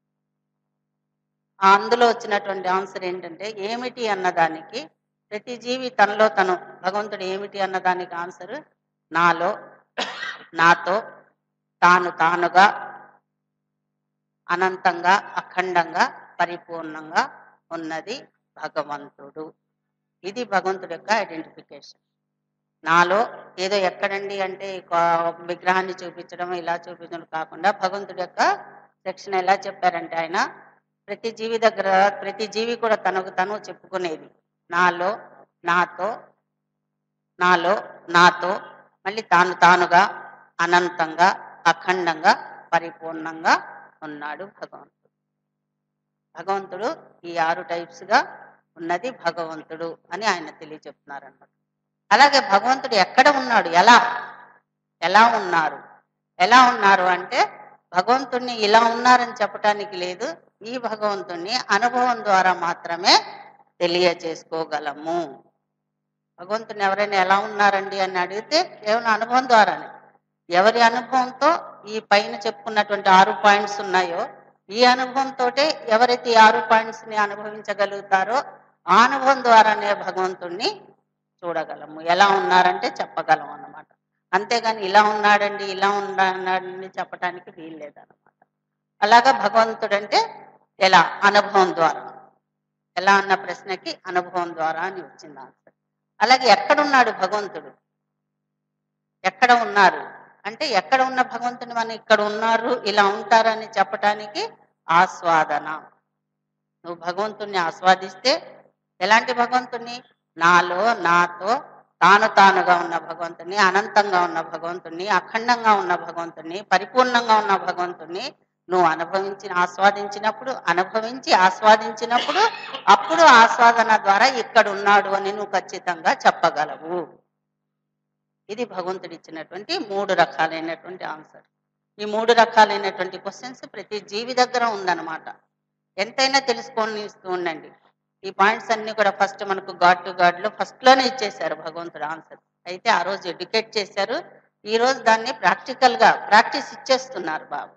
ఆ అందులో వచ్చినటువంటి ఆన్సర్ ఏంటంటే ఏమిటి అన్నదానికి ప్రతి జీవి తనలో తను భగవంతుడు ఏమిటి అన్నదానికి ఆన్సర్ నాలో నాతో తాను తానుగా అనంతంగా అఖండంగా పరిపూర్ణంగా ఉన్నది భగవంతుడు ఇది భగవంతుడి యొక్క ఐడెంటిఫికేషన్ నాలో ఏదో ఎక్కడండి అంటే ఒక విగ్రహాన్ని చూపించడం ఇలా చూపించడం కాకుండా భగవంతుడి యొక్క సెక్షన్ ఎలా చెప్పారంటే ఆయన ప్రతి జీవి దగ్గర ప్రతి జీవి కూడా తనకు తను చెప్పుకునేది నాలో నాతో నాలో నాతో మళ్ళీ తాను తానుగా అనంతంగా అఖండంగా పరిపూర్ణంగా ఉన్నాడు భగవంతుడు భగవంతుడు ఈ ఆరు టైప్స్ గా ఉన్నది భగవంతుడు అని ఆయన తెలియచెప్తున్నారు అన్నమాట అలాగే భగవంతుడు ఎక్కడ ఉన్నాడు ఎలా ఎలా ఉన్నారు ఎలా ఉన్నారు అంటే భగవంతుణ్ణి ఇలా ఉన్నారని చెప్పటానికి లేదు ఈ భగవంతుణ్ణి అనుభవం ద్వారా మాత్రమే తెలియచేసుకోగలము భగవంతుని ఎవరైనా ఎలా ఉన్నారండి అని అడిగితే కేవలం అనుభవం ద్వారానే ఎవరి అనుభవంతో ఈ పైన చెప్పుకున్నటువంటి ఆరు పాయింట్స్ ఉన్నాయో ఈ అనుభవంతో ఎవరైతే ఈ ఆరు పాయింట్స్ ని అనుభవించగలుగుతారో ఆ అనుభవం ద్వారానే భగవంతుణ్ణి చూడగలము ఎలా ఉన్నారంటే చెప్పగలం అన్నమాట అంతేగాని ఇలా ఉన్నాడండి ఇలా ఉన్నాడని చెప్పడానికి వీలు లేదన్నమాట అలాగా భగవంతుడు అంటే ఎలా అనుభవం ద్వారా ఎలా అన్న ప్రశ్నకి అనుభవం ద్వారా అని వచ్చింది ఆన్సర్ అలాగే ఎక్కడున్నాడు భగవంతుడు ఎక్కడ ఉన్నారు అంటే ఎక్కడ ఉన్న భగవంతుని మనం ఇక్కడ ఉన్నారు ఇలా ఉంటారని చెప్పటానికి ఆస్వాదన నువ్వు భగవంతుణ్ణి ఆస్వాదిస్తే ఎలాంటి భగవంతుణ్ణి నాలో నాతో తాను తానుగా ఉన్న భగవంతుని అనంతంగా ఉన్న భగవంతుని అఖండంగా ఉన్న భగవంతుని పరిపూర్ణంగా ఉన్న భగవంతుని నువ్వు అనుభవించి ఆస్వాదించినప్పుడు అనుభవించి ఆస్వాదించినప్పుడు అప్పుడు ఆస్వాదన ద్వారా ఇక్కడ ఉన్నాడు అని నువ్వు ఖచ్చితంగా చెప్పగలవు ఇది భగవంతుడు ఇచ్చినటువంటి మూడు రకాలైనటువంటి ఆన్సర్ ఈ మూడు రకాలైనటువంటి క్వశ్చన్స్ ప్రతి జీవి దగ్గర ఉందన్నమాట ఎంతైనా తెలుసుకొని ఇస్తూ ఉండండి ఈ పాయింట్స్ అన్ని కూడా ఫస్ట్ మనకు గాడ్ టు గాడ్ లో ఫస్ట్ లోనే ఇచ్చేశారు భగవంతుడు ఆన్సర్ అయితే ఆ రోజు ఎడ్యుకేట్ చేశారు ఈ రోజు దాన్ని ప్రాక్టికల్ గా ప్రాక్టీస్ ఇచ్చేస్తున్నారు బాబా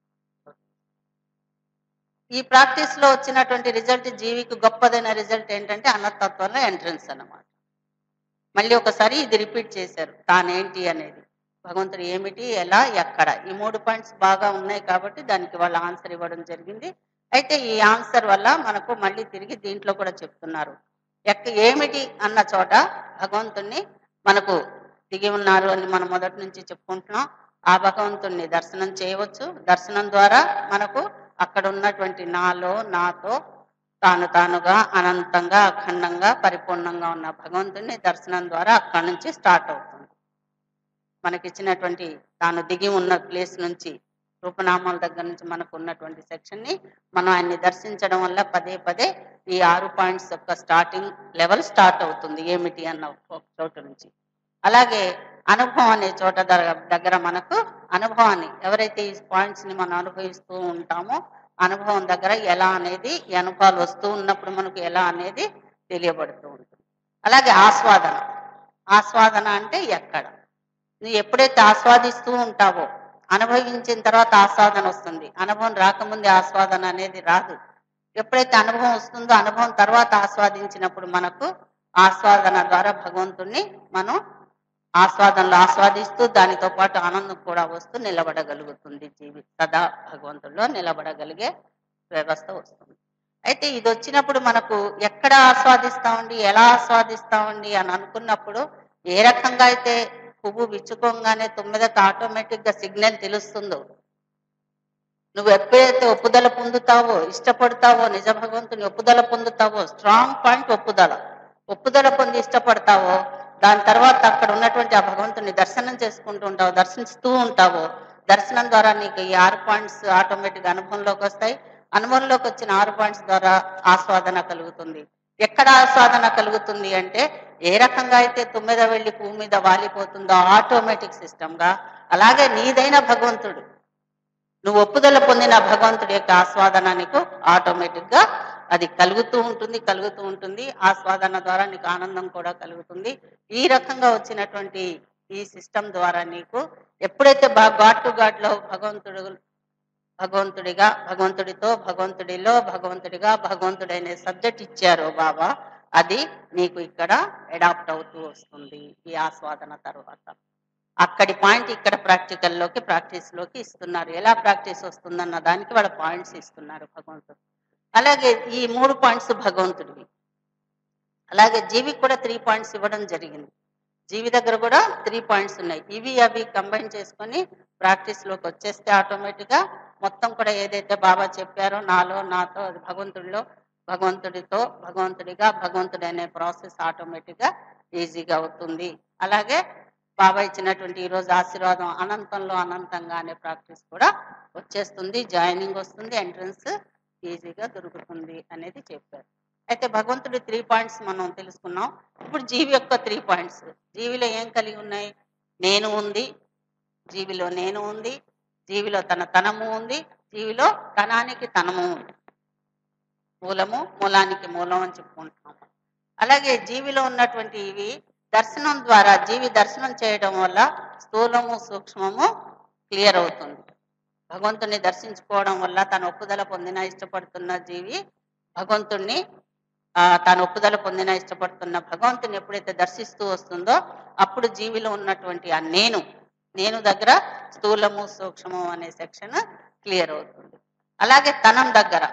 ఈ ప్రాక్టీస్ లో వచ్చినటువంటి రిజల్ట్ జీవికి గొప్పదైన రిజల్ట్ ఏంటంటే అన్నతత్వంలో ఎంట్రన్స్ అన్నమాట మళ్ళీ ఒకసారి ఇది రిపీట్ చేశారు తానేంటి అనేది భగవంతుడు ఏమిటి ఎలా ఎక్కడ ఈ మూడు పాయింట్స్ బాగా ఉన్నాయి కాబట్టి దానికి వాళ్ళ ఆన్సర్ ఇవ్వడం జరిగింది అయితే ఈ ఆన్సర్ వల్ల మనకు మళ్ళీ తిరిగి దీంట్లో కూడా చెప్తున్నారు ఎక్క ఏమిటి అన్న చోట భగవంతుణ్ణి మనకు దిగి ఉన్నారు అని మనం మొదటి నుంచి చెప్పుకుంటున్నాం ఆ భగవంతుణ్ణి దర్శనం చేయవచ్చు దర్శనం ద్వారా మనకు అక్కడ ఉన్నటువంటి నాలో నాతో తాను తానుగా అనంతంగా అఖండంగా పరిపూర్ణంగా ఉన్న భగవంతుని దర్శనం ద్వారా అక్కడి నుంచి స్టార్ట్ అవుతుంది మనకిచ్చినటువంటి తాను దిగి ఉన్న ప్లేస్ నుంచి రూపనామాల దగ్గర నుంచి మనకు ఉన్నటువంటి సెక్షన్ ని మనం ఆయన్ని దర్శించడం వల్ల పదే పదే ఈ ఆరు పాయింట్స్ యొక్క స్టార్టింగ్ లెవెల్ స్టార్ట్ అవుతుంది ఏమిటి అన్న ఒక చోటు నుంచి అలాగే అనుభవం అనే చోట దగ్గర దగ్గర మనకు అనుభవాన్ని ఎవరైతే ఈ పాయింట్స్ ని మనం అనుభవిస్తూ ఉంటామో అనుభవం దగ్గర ఎలా అనేది ఈ అనుభవాలు వస్తూ ఉన్నప్పుడు మనకు ఎలా అనేది తెలియబడుతూ ఉంటుంది అలాగే ఆస్వాదన ఆస్వాదన అంటే ఎక్కడ నువ్వు ఎప్పుడైతే ఆస్వాదిస్తూ ఉంటావో అనుభవించిన తర్వాత ఆస్వాదన వస్తుంది అనుభవం రాకముందే ఆస్వాదన అనేది రాదు ఎప్పుడైతే అనుభవం వస్తుందో అనుభవం తర్వాత ఆస్వాదించినప్పుడు మనకు ఆస్వాదన ద్వారా భగవంతుణ్ణి మనం ఆస్వాదనలో ఆస్వాదిస్తూ దానితో పాటు ఆనందం కూడా వస్తూ నిలబడగలుగుతుంది జీవి సదా భగవంతుల్లో నిలబడగలిగే వ్యవస్థ వస్తుంది అయితే ఇది వచ్చినప్పుడు మనకు ఎక్కడ ఆస్వాదిస్తామండి ఎలా ఆస్వాదిస్తామండి అని అనుకున్నప్పుడు ఏ రకంగా అయితే పువ్వు విచ్చుకోగానే తొమ్మిదకి ఆటోమేటిక్ గా సిగ్నల్ తెలుస్తుందో నువ్వు ఎప్పుడైతే ఒప్పుదల పొందుతావో ఇష్టపడతావో నిజ భగవంతుని ఒప్పుదల పొందుతావో స్ట్రాంగ్ పాయింట్ ఒప్పుదల ఒప్పుదల పొంది ఇష్టపడతావో దాని తర్వాత అక్కడ ఉన్నటువంటి ఆ భగవంతుని దర్శనం చేసుకుంటూ ఉంటావు దర్శిస్తూ ఉంటావో దర్శనం ద్వారా నీకు ఈ ఆరు పాయింట్స్ ఆటోమేటిక్ అనుభవంలోకి వస్తాయి అనుభవంలోకి వచ్చిన ఆరు పాయింట్స్ ద్వారా ఆస్వాదన కలుగుతుంది ఎక్కడ ఆస్వాదన కలుగుతుంది అంటే ఏ రకంగా అయితే తుమ్మెద వెళ్ళి పువ్వు మీద వాలిపోతుందో ఆటోమేటిక్ సిస్టమ్ గా అలాగే నీదైన భగవంతుడు నువ్వు ఒప్పుదల పొందిన భగవంతుడి యొక్క ఆస్వాదన నీకు ఆటోమేటిక్ గా అది కలుగుతూ ఉంటుంది కలుగుతూ ఉంటుంది ఆస్వాదన ద్వారా నీకు ఆనందం కూడా కలుగుతుంది ఈ రకంగా వచ్చినటువంటి ఈ సిస్టమ్ ద్వారా నీకు ఎప్పుడైతే బా- ఘాట్ టు ఘాట్ లో భగవంతుడు భగవంతుడిగా భగవంతుడితో భగవంతుడిలో భగవంతుడిగా భగవంతుడైన సబ్జెక్ట్ ఇచ్చారో బాబా అది నీకు ఇక్కడ అడాప్ట్ అవుతూ వస్తుంది ఈ ఆస్వాదన తర్వాత అక్కడి పాయింట్ ఇక్కడ ప్రాక్టికల్ లోకి ప్రాక్టీస్ లోకి ఇస్తున్నారు ఎలా ప్రాక్టీస్ వస్తుందన్న దానికి వాళ్ళ పాయింట్స్ ఇస్తున్నారు భగవంతుడు అలాగే ఈ మూడు పాయింట్స్ భగవంతుడివి అలాగే జీవికి కూడా త్రీ పాయింట్స్ ఇవ్వడం జరిగింది జీవి దగ్గర కూడా త్రీ పాయింట్స్ ఉన్నాయి ఇవి అవి కంబైన్ చేసుకొని ప్రాక్టీస్ లోకి వచ్చేస్తే ఆటోమేటిక్ గా మొత్తం కూడా ఏదైతే బాబా చెప్పారో నాలో నాతో అది భగవంతుడిలో భగవంతుడితో భగవంతుడిగా భగవంతుడి అనే ప్రాసెస్ ఆటోమేటిక్ గా ఈజీగా అవుతుంది అలాగే బాబా ఇచ్చినటువంటి ఈ రోజు ఆశీర్వాదం అనంతంలో అనంతంగా అనే ప్రాక్టీస్ కూడా వచ్చేస్తుంది జాయినింగ్ వస్తుంది ఎంట్రన్స్ ఈజీగా దొరుకుతుంది అనేది చెప్పారు అయితే భగవంతుడి త్రీ పాయింట్స్ మనం తెలుసుకున్నాం ఇప్పుడు జీవి యొక్క త్రీ పాయింట్స్ జీవిలో ఏం కలిగి ఉన్నాయి నేను ఉంది జీవిలో నేను ఉంది జీవిలో తన తనము ఉంది జీవిలో తనానికి తనము ఉంది మూలము మూలానికి మూలం అని చెప్పుకుంటున్నాం అలాగే జీవిలో ఉన్నటువంటి ఇవి దర్శనం ద్వారా జీవి దర్శనం చేయడం వల్ల స్థూలము సూక్ష్మము క్లియర్ అవుతుంది భగవంతుని దర్శించుకోవడం వల్ల తన ఒప్పుదల పొందిన ఇష్టపడుతున్న జీవి భగవంతుణ్ణి ఆ, తన ఒప్పుదల పొందిన ఇష్టపడుతున్న భగవంతుని ఎప్పుడైతే దర్శిస్తూ వస్తుందో అప్పుడు జీవిలో ఉన్నటువంటి ఆ నేను నేను దగ్గర స్థూలము సూక్ష్మము అనే సెక్షన్ క్లియర్ అవుతుంది అలాగే తనం దగ్గర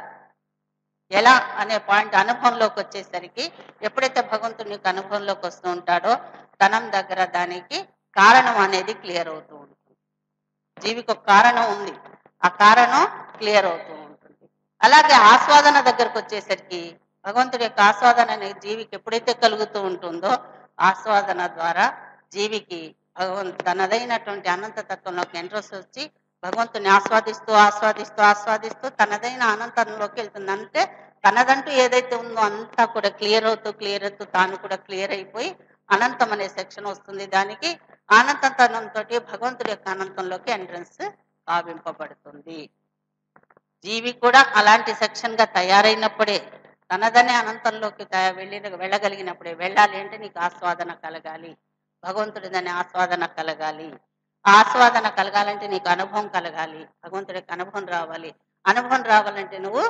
ఎలా అనే పాయింట్ అనుభవంలోకి వచ్చేసరికి ఎప్పుడైతే భగవంతుని యొక్క అనుభవంలోకి వస్తూ ఉంటాడో తనం దగ్గర దానికి కారణం అనేది క్లియర్ అవుతూ ఉంటుంది జీవికి ఒక కారణం ఉంది ఆ కారణం క్లియర్ అవుతూ ఉంటుంది అలాగే ఆస్వాదన దగ్గరకు వచ్చేసరికి భగవంతుడి యొక్క ఆస్వాదన అనేది జీవికి ఎప్పుడైతే కలుగుతూ ఉంటుందో ఆస్వాదన ద్వారా జీవికి భగవంతు తనదైనటువంటి అనంత తత్వంలోకి ఎంట్రస్ వచ్చి భగవంతుని ఆస్వాదిస్తూ ఆస్వాదిస్తూ ఆస్వాదిస్తూ తనదైన అనంతంలోకి వెళ్తుంది అంటే తనదంటూ ఏదైతే ఉందో అంతా కూడా క్లియర్ అవుతూ క్లియర్ అవుతూ తాను కూడా క్లియర్ అయిపోయి అనంతం అనే సెక్షన్ వస్తుంది దానికి అనంతతనంతో భగవంతుడి యొక్క అనంతంలోకి ఎంట్రన్స్ కావింపబడుతుంది జీవి కూడా అలాంటి సెక్షన్ గా తయారైనప్పుడే తనదనే అనంతంలోకి తయ- వెళ్ళి వెళ్ళగలిగినప్పుడే వెళ్ళాలి అంటే నీకు ఆస్వాదన కలగాలి భగవంతుడిదనే ఆస్వాదన కలగాలి ఆ ఆస్వాదన కలగాలంటే నీకు అనుభవం కలగాలి భగవంతుడికి అనుభవం రావాలి అనుభవం రావాలంటే నువ్వు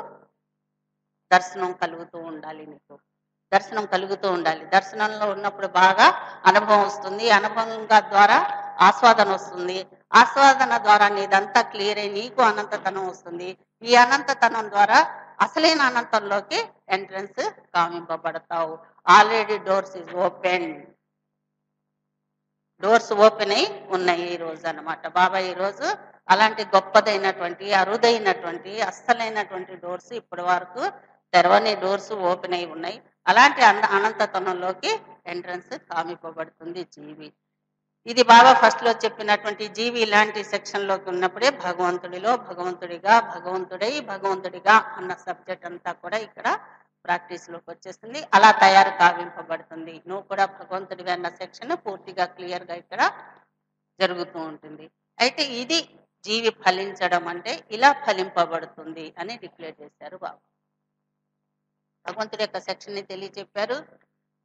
దర్శనం కలుగుతూ ఉండాలి నీకు దర్శనం కలుగుతూ ఉండాలి దర్శనంలో ఉన్నప్పుడు బాగా అనుభవం వస్తుంది అనుభవంగా ద్వారా ఆస్వాదన వస్తుంది ఆస్వాదన ద్వారా నీదంతా క్లియర్ అయి నీకు అనంతతనం వస్తుంది ఈ అనంతతనం ద్వారా అసలైన అనంతంలోకి ఎంట్రన్స్ కామింపబడతావు already doors is open doors open అయి ఉన్నాయి ఈ రోజు అన్నమాట బాబా ఈ రోజు అలాంటి గొప్పదైనటువంటి అరుదైనటువంటి అస్సలైనటువంటి డోర్స్ ఇప్పటి వరకు తెరవని డోర్స్ ఓపెన్ అయి ఉన్నాయి అలాంటి అన అనంతతనంలోకి ఎంట్రన్స్ కామిపబడుతుంది జీవి ఇది బాబా ఫస్ట్ లో చెప్పినటువంటి జీవి ఇలాంటి సెక్షన్ లోకి ఉన్నప్పుడే భగవంతుడిలో భగవంతుడిగా భగవంతుడై భగవంతుడిగా అన్న సబ్జెక్ట్ అంతా కూడా ఇక్కడ ప్రాక్టీస్ లోకి వచ్చేస్తుంది అలా తయారు కావింపబడుతుంది నువ్వు కూడా భగవంతుడిగా అన్న సెక్షన్ పూర్తిగా క్లియర్ గా ఇక్కడ జరుగుతూ ఉంటుంది అయితే ఇది జీవి ఫలించడం అంటే ఇలా ఫలింపబడుతుంది అని డిక్లేర్ చేశారు బాబా భగవంతుడి యొక్క సెక్షన్ ని తెలియచెప్పారు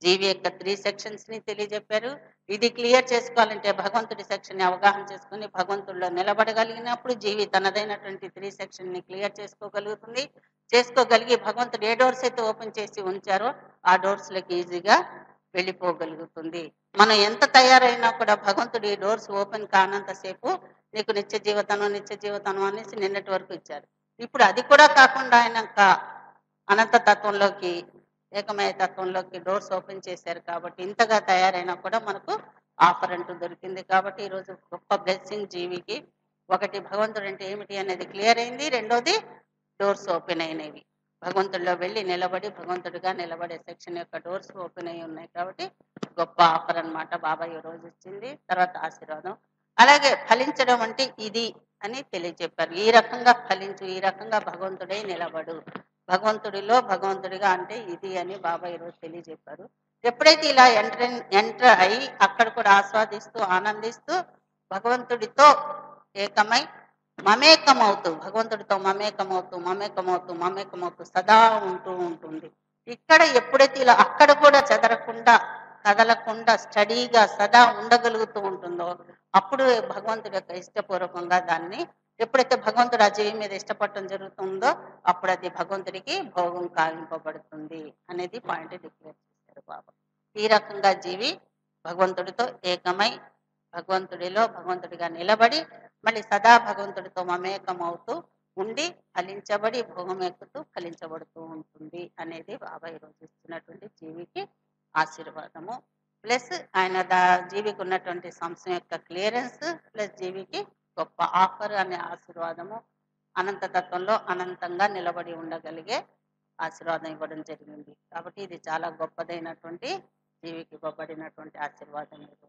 జీవి యొక్క త్రీ సెక్షన్స్ ని తెలియజెప్పారు ఇది క్లియర్ చేసుకోవాలంటే భగవంతుడి సెక్షన్ ని అవగాహన చేసుకుని భగవంతుడిలో నిలబడగలిగినప్పుడు జీవి తనదైనటువంటి త్రీ సెక్షన్ ని క్లియర్ చేసుకోగలుగుతుంది చేసుకోగలిగి భగవంతుడు ఏ డోర్స్ అయితే ఓపెన్ చేసి ఉంచారో ఆ డోర్స్ లకి ఈజీగా వెళ్ళిపోగలుగుతుంది మనం ఎంత తయారైనా కూడా భగవంతుడు ఈ డోర్స్ ఓపెన్ కానంతసేపు నీకు నిత్య జీవితనం నిత్య జీవితనం అనేసి నిన్నటి వరకు ఇచ్చారు ఇప్పుడు అది కూడా కాకుండా ఆయన ఇంకా అనంత తత్వంలోకి ఏకమయ తత్వంలోకి డోర్స్ ఓపెన్ చేశారు కాబట్టి ఇంతగా తయారైనా కూడా మనకు ఆఫర్ అంటూ దొరికింది కాబట్టి ఈరోజు గొప్ప బ్లెస్సింగ్ జీవికి ఒకటి భగవంతుడు అంటే ఏమిటి అనేది క్లియర్ అయింది రెండోది డోర్స్ ఓపెన్ అయినవి భగవంతుడిలో వెళ్ళి నిలబడి భగవంతుడిగా నిలబడే సెక్షన్ యొక్క డోర్స్ ఓపెన్ అయి ఉన్నాయి కాబట్టి గొప్ప ఆఫర్ అన్నమాట బాబా ఈ రోజు ఇచ్చింది తర్వాత ఆశీర్వాదం అలాగే ఫలించడం అంటే ఇది అని తెలియజెప్పారు ఈ రకంగా ఫలించు ఈ రకంగా భగవంతుడై నిలబడు భగవంతుడిలో భగవంతుడిగా అంటే ఇది అని బాబా ఈరోజు తెలియజెప్పారు ఎప్పుడైతే ఇలా ఎంటర్ ఎంటర్ అయి అక్కడ కూడా ఆస్వాదిస్తూ ఆనందిస్తూ భగవంతుడితో ఏకమై మమేకమవుతూ భగవంతుడితో మమేకమవుతూ మమేకమవుతూ మమేకమవుతూ సదా ఉంటూ ఉంటుంది ఇక్కడ ఎప్పుడైతే ఇలా అక్కడ కూడా చెదరకుండా కదలకుండా స్టడీగా సదా ఉండగలుగుతూ ఉంటుందో అప్పుడు భగవంతుడి యొక్క ఇష్టపూర్వకంగా దాన్ని ఎప్పుడైతే భగవంతుడు ఆ జీవి మీద ఇష్టపడటం జరుగుతుందో అప్పుడు అది భగవంతుడికి భోగం కావింపబడుతుంది అనేది పాయింట్ డిక్లేర్ చేశారు బాబా ఈ రకంగా జీవి భగవంతుడితో ఏకమై భగవంతుడిలో భగవంతుడిగా నిలబడి మళ్ళీ సదా భగవంతుడితో మమేకం అవుతూ ఉండి ఫలించబడి భోగం ఎక్కుతూ ఫలించబడుతూ ఉంటుంది అనేది బాబా ఈరోజు ఇస్తున్నటువంటి జీవికి ఆశీర్వాదము ప్లస్ ఆయన దా జీవికి ఉన్నటువంటి సంస్థ యొక్క క్లియరెన్స్ ప్లస్ జీవికి గొప్ప ఆఫర్ అనే ఆశీర్వాదము అనంత తత్వంలో అనంతంగా నిలబడి ఉండగలిగే ఆశీర్వాదం ఇవ్వడం జరిగింది కాబట్టి ఇది చాలా గొప్పదైనటువంటి జీవికి ఇవ్వబడినటువంటి ఆశీర్వాదం ఇది.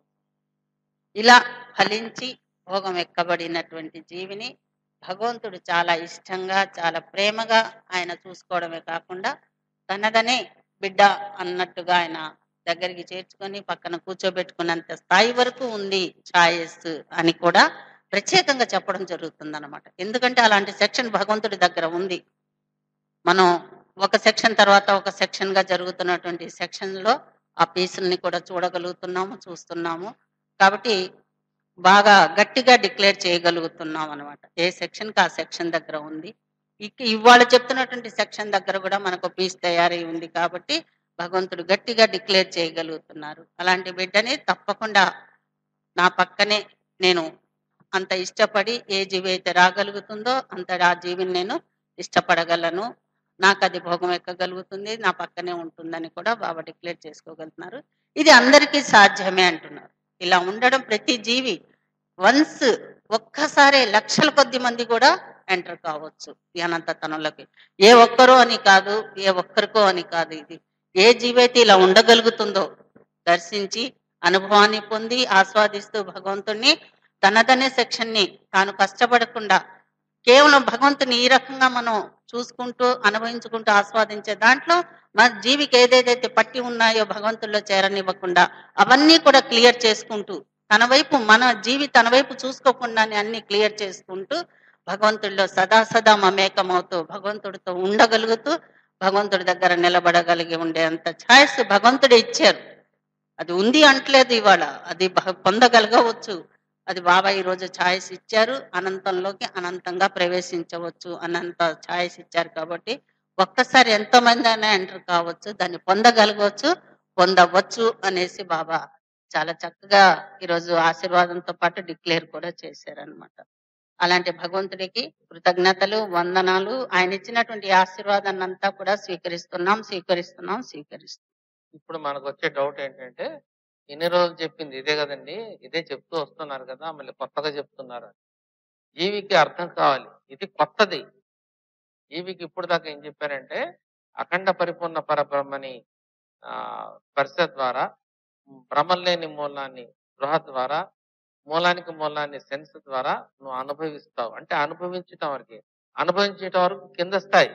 ఇలా ఫలించి భోగం ఎక్కబడినటువంటి జీవిని భగవంతుడు చాలా ఇష్టంగా చాలా ప్రేమగా ఆయన చూసుకోవడమే కాకుండా తనదనే బిడ్డ అన్నట్టుగా ఆయన దగ్గరికి చేర్చుకొని పక్కన కూర్చోబెట్టుకున్నంత స్థాయి వరకు ఉంది ఛాయస్ అని కూడా ప్రత్యేకంగా చెప్పడం జరుగుతుంది అనమాట ఎందుకంటే అలాంటి సెక్షన్ భగవంతుడి దగ్గర ఉంది మనం ఒక సెక్షన్ తర్వాత ఒక సెక్షన్ గా జరుగుతున్నటువంటి సెక్షన్ లో ఆ పీసుల్ని కూడా చూడగలుగుతున్నాము చూస్తున్నాము కాబట్టి బాగా గట్టిగా డిక్లేర్ చేయగలుగుతున్నాం అనమాట ఏ సెక్షన్ కి ఆ సెక్షన్ దగ్గర ఉంది ఇక ఇవాళ చెప్తున్నటువంటి సెక్షన్ దగ్గర కూడా మనకు పీస్ తయారై ఉంది కాబట్టి భగవంతుడు గట్టిగా డిక్లేర్ చేయగలుగుతున్నారు అలాంటి బిడ్డని తప్పకుండా నా పక్కనే నేను అంత ఇష్టపడి ఏ జీవి అయితే రాగలుగుతుందో అంత ఆ జీవిని నేను ఇష్టపడగలను నాకు అది భోగం ఎక్కగలుగుతుంది నా పక్కనే ఉంటుందని కూడా బాబా డిక్లేర్ చేసుకోగలుగుతున్నారు ఇది అందరికీ సాధ్యమే అంటున్నారు ఇలా ఉండడం ప్రతి జీవి వన్స్ ఒక్కసారి లక్షల కొద్ది మంది కూడా ఎంటర్ కావచ్చు ఈ అనంతతనంలోకి ఏ ఒక్కరో అని కాదు ఏ ఒక్కరికో అని కాదు ఇది ఏ జీవి అయితే ఇలా ఉండగలుగుతుందో దర్శించి అనుభవాన్ని పొంది ఆస్వాదిస్తూ భగవంతుణ్ణి తనదనే సెక్షన్ ని తాను కష్టపడకుండా కేవలం భగవంతుని ఈ రకంగా మనం చూసుకుంటూ అనుభవించుకుంటూ ఆస్వాదించే దాంట్లో మన జీవికి ఏదేదైతే పట్టి ఉన్నాయో భగవంతుల్లో చేరనివ్వకుండా అవన్నీ కూడా క్లియర్ చేసుకుంటూ తన వైపు మన జీవి తన వైపు చూసుకోకుండానే అన్ని క్లియర్ చేసుకుంటూ భగవంతుడిలో సదా సదా మమేకమవుతూ భగవంతుడితో ఉండగలుగుతూ భగవంతుడి దగ్గర నిలబడగలిగి ఉండేంత ఛాయిస్ భగవంతుడే ఇచ్చారు అది ఉంది అంటలేదు ఇవాళ అది భ- పొందగలగవచ్చు అది బాబా ఈ రోజు ఛాయిస్ ఇచ్చారు అనంతంలోకి అనంతంగా ప్రవేశించవచ్చు అనంత ఛాయిస్ ఇచ్చారు కాబట్టి ఒక్కసారి ఎంతో మంది అయినా ఎంటర్ కావచ్చు దాన్ని పొందగలగవచ్చు పొందవచ్చు అనేసి బాబా చాలా చక్కగా ఈరోజు ఆశీర్వాదంతో పాటు డిక్లేర్ కూడా చేశారనమాట అలాంటి భగవంతుడికి కృతజ్ఞతలు వందనాలు ఆయన ఇచ్చినటువంటి ఈ ఆశీర్వాదాన్ని అంతా కూడా స్వీకరిస్తున్నాం స్వీకరిస్తున్నాం స్వీకరిస్తున్నాం ఇప్పుడు మనకు వచ్చే డౌట్ ఏంటంటే ఇన్ని రోజులు చెప్పింది ఇదే కదండి ఇదే చెప్తూ వస్తున్నారు కదా మళ్ళీ కొత్తగా చెప్తున్నారు అని. జీవికి అర్థం కావాలి ఇది కొత్తది జీవికి ఇప్పుడు దాకా ఏం చెప్పారంటే అఖండ పరిపూర్ణ పరబ్రహ్మని ఆ స్పర్శ ద్వారా భ్రమం లేని మూలాన్ని గృహ ద్వారా మూలానికి మూలాన్ని సెన్స్ ద్వారా నువ్వు అనుభవిస్తావు అంటే అనుభవించటం వరకే అనుభవించటం వరకు కింద స్థాయి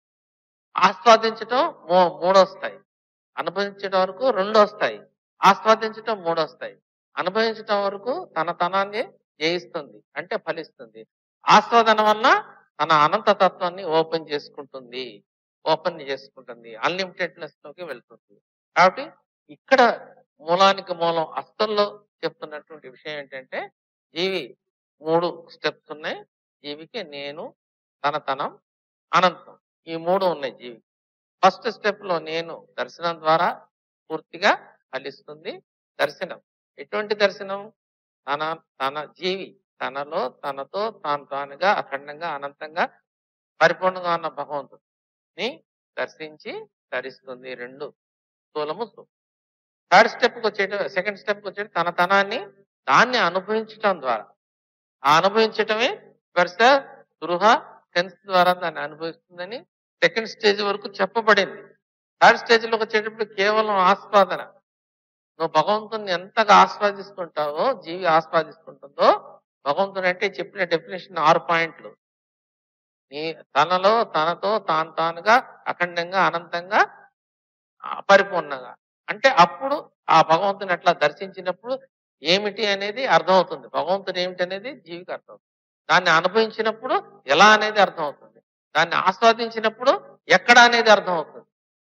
ఆస్వాదించటం మూ- మూడో స్థాయి అనుభవించటం వరకు రెండో స్థాయి ఆస్వాదించటం మూడో స్థాయి అనుభవించటం వరకు తన తనాన్ని జయిస్తుంది అంటే ఫలిస్తుంది ఆస్వాదన వల్ల తన అనంత తత్వాన్ని ఓపెన్ చేసుకుంటుంది ఓపెన్ చేసుకుంటుంది అన్లిమిటెడ్నెస్ లోకి వెళ్తుంది కాబట్టి ఇక్కడ మూలానికి మూలం అస్తంలో చెప్తున్నటువంటి విషయం ఏంటంటే జీవి మూడు స్టెప్స్ ఉన్నాయి జీవికి నేను తనతనం అనంతం ఈ మూడు ఉన్నాయి జీవి ఫస్ట్ స్టెప్ లో నేను దర్శనం ద్వారా పూర్తిగా ఫలిస్తుంది దర్శనం ఎటువంటి దర్శనం తన తన జీవి తనలో తనతో తాను తానుగా అఖండంగా అనంతంగా పరిపూర్ణంగా ఉన్న భగవంతుని దర్శించి ధరిస్తుంది రెండు స్థూలము స్థూలం థర్డ్ స్టెప్ వచ్చేట సెకండ్ స్టెప్ వచ్చేట తన తనాన్ని దాన్ని అనుభవించటం ద్వారా ఆ అనుభవించటమే స్పర్శ గృహ సెన్స్ ద్వారా దాన్ని అనుభవిస్తుందని సెకండ్ స్టేజ్ వరకు చెప్పబడింది థర్డ్ స్టేజ్ లోకి వచ్చేటప్పుడు కేవలం ఆస్వాదన నువ్వు భగవంతుని ఎంతగా ఆస్వాదిస్తుంటావో జీవి ఆస్వాదిస్తుంటుందో భగవంతుడు అంటే చెప్పిన డెఫినేషన్ ఆరు పాయింట్లు నీ తనలో తనతో తాను తానుగా అఖండంగా అనంతంగా ఆ, పరిపూర్ణంగా అంటే అప్పుడు ఆ భగవంతుని అట్లా దర్శించినప్పుడు ఏమిటి అనేది అర్థమవుతుంది భగవంతుడు ఏమిటి అనేది జీవికి అర్థమవుతుంది దాన్ని అనుభవించినప్పుడు ఎలా అనేది అర్థమవుతుంది దాన్ని ఆస్వాదించినప్పుడు ఎక్కడ అనేది అర్థమవుతుంది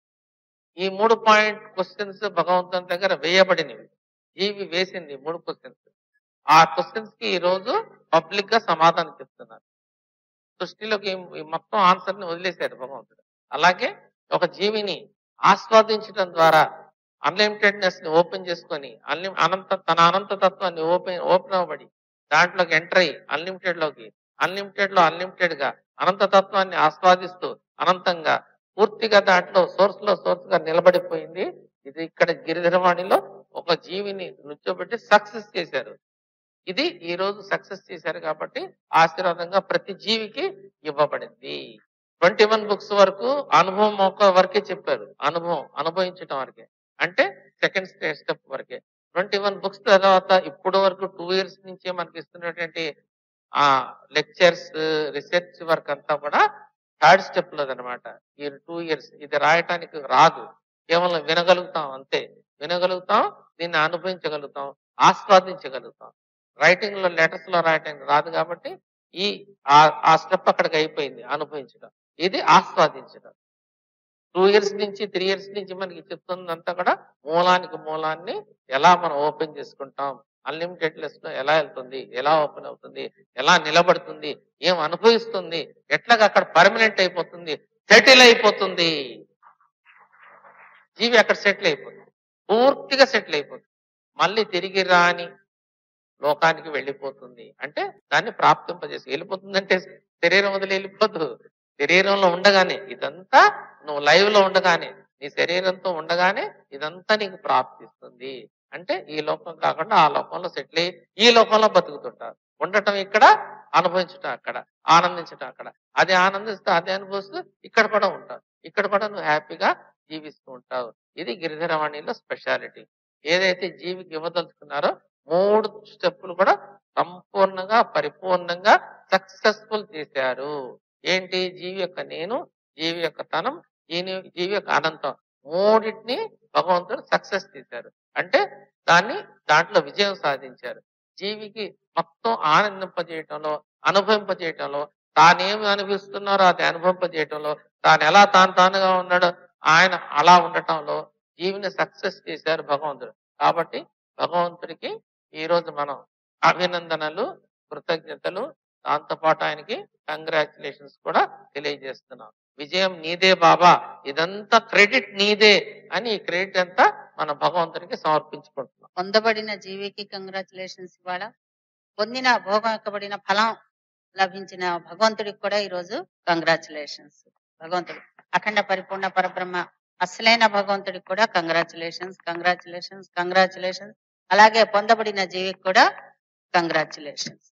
ఈ మూడు పాయింట్ క్వశ్చన్స్ భగవంతుని దగ్గర వేయబడినవి జీవి వేసింది ఈ మూడు క్వశ్చన్స్ ఆ క్వశ్చన్స్ కి ఈ రోజు పబ్లిక్ గా సమాధానం చెప్తున్నారు సృష్టిలోకి ఈ- ఈ మొత్తం ఆన్సర్ ని వదిలేశారు భగవంతుడు అలాగే ఒక జీవిని ఆస్వాదించడం ద్వారా అన్లిమిటెడ్నెస్ ని ఓపెన్ చేసుకొని అన్లి అనంత తన అనంత తత్వాన్ని ఓపెన్ ఓపెన్ అవ్వబడి దాంట్లోకి ఎంటర్ అయ్యి అన్లిమిటెడ్ లోకి అన్లిమిటెడ్ లో అన్లిమిటెడ్ గా అనంత తత్వాన్ని ఆస్వాదిస్తూ అనంతంగా పూర్తిగా దాంట్లో సోర్స్ లో సోర్స్ గా నిలబడిపోయింది ఇది ఇక్కడ గిరిధరవాణిలో ఒక జీవిని నుంచోబెట్టి సక్సెస్ చేశారు ఇది ఈ రోజు సక్సెస్ చేశారు కాబట్టి ఆశీర్వాదంగా ప్రతి జీవికి ఇవ్వబడింది ట్వంటీ వన్ బుక్స్ వరకు అనుభవం ఒక వరకే చెప్పారు అనుభవం అనుభవించడం వరకే అంటే సెకండ్ స్టెప్ వరకే ట్వంటీ వన్ బుక్స్ తర్వాత ఇప్పుడు వరకు టూ ఇయర్స్ నుంచే మనకి ఇస్తున్నటువంటి ఆ లెక్చర్స్ రీసెర్చ్ వర్క్ అంతా కూడా థర్డ్ స్టెప్ లో అనమాట ఈ టూ ఇయర్స్ ఇది రాయటానికి రాదు కేవలం వినగలుగుతాం అంతే వినగలుగుతాం దీన్ని అనుభవించగలుగుతాం ఆస్వాదించగలుగుతాం రైటింగ్ లో లెటర్స్ లో రాయటానికి రాదు కాబట్టి ఈ ఆ- ఆ స్టెప్ అక్కడికి అయిపోయింది అనుభవించడం ఇది ఆస్వాదించడం టూ ఇయర్స్ నుంచి త్రీ ఇయర్స్ నుంచి మనకి చెప్తుందంతా కూడా మూలానికి మూలాన్ని ఎలా మనం ఓపెన్ చేసుకుంటాం అన్లిమిటెడ్ లెస్ లో ఎలా వెళ్తుంది ఎలా ఓపెన్ అవుతుంది ఎలా నిలబడుతుంది ఏం అనుభవిస్తుంది ఎట్లాగా అక్కడ పర్మనెంట్ అయిపోతుంది సెటిల్ అయిపోతుంది జీవి అక్కడ సెటిల్ అయిపోతుంది పూర్తిగా సెటిల్ అయిపోతుంది మళ్ళీ తిరిగి రాని లోకానికి వెళ్ళిపోతుంది అంటే దాన్ని ప్రాప్తింపజేసి వెళ్ళిపోతుందంటే శరీరం వదిలి వెళ్ళిపోదు శరీరంలో ఉండగానే ఇదంతా నువ్వు లైవ్ లో ఉండగానే నీ శరీరంతో ఉండగానే ఇదంతా నీకు ప్రాప్తిస్తుంది అంటే ఈ లోకం కాకుండా ఆ లోకంలో సెటిల్ అయ్యి ఈ లోకంలో బతుకుతుంటారు ఉండటం ఇక్కడ అనుభవించటం అక్కడ ఆనందించటం అక్కడ అది ఆనందిస్తూ అదే అనుభవిస్తూ ఇక్కడ కూడా ఉంటావు ఇక్కడ కూడా నువ్వు హ్యాపీగా జీవిస్తూ ఉంటావు ఇది గిరిధరవాణిలో స్పెషాలిటీ ఏదైతే జీవికి ఇవ్వదలుచుకున్నారో మూడు స్టెప్పులు కూడా సంపూర్ణంగా పరిపూర్ణంగా సక్సెస్ఫుల్ చేశారు ఏంటి జీవి యొక్క నేను జీవి యొక్క తనం జీని జీవి యొక్క అనంతం మూడింటిని భగవంతుడు సక్సెస్ చేశారు అంటే దాన్ని దాంట్లో విజయం సాధించారు జీవికి మొత్తం ఆనందింపజేయటంలో అనుభవింపజేయటంలో తానేమి అనుభవిస్తున్నారో అది అనుభవింపజేయటంలో తాను ఎలా తాను తానుగా ఉన్నాడో ఆయన అలా ఉండటంలో జీవిని సక్సెస్ చేశారు భగవంతుడు కాబట్టి భగవంతుడికి ఈ రోజు మనం అభినందనలు కృతజ్ఞతలు దాంతో పాటు ఆయనకి కంగ్రాచులేషన్స్ కూడా తెలియజేస్తున్నాం విజయం నీదే బాబా ఇదంతా క్రెడిట్ నీదే అని ఈ క్రెడిట్ అంతా మన భగవంతునికి సమర్పించుకుంటున్నాం పొందబడిన జీవికి కంగ్రాచులేషన్స్ ఇవాళ పొందిన భోగకబడిన ఫలం లభించిన భగవంతుడికి కూడా ఈరోజు కంగ్రాచులేషన్స్ భగవంతుడు అఖండ పరిపూర్ణ పరబ్రహ్మ అసలైన భగవంతుడికి కూడా కంగ్రాచులేషన్స్ కంగ్రాచులేషన్స్ కంగ్రాచులేషన్స్ అలాగే పొందబడిన జీవికి కూడా కంగ్రాచులేషన్స్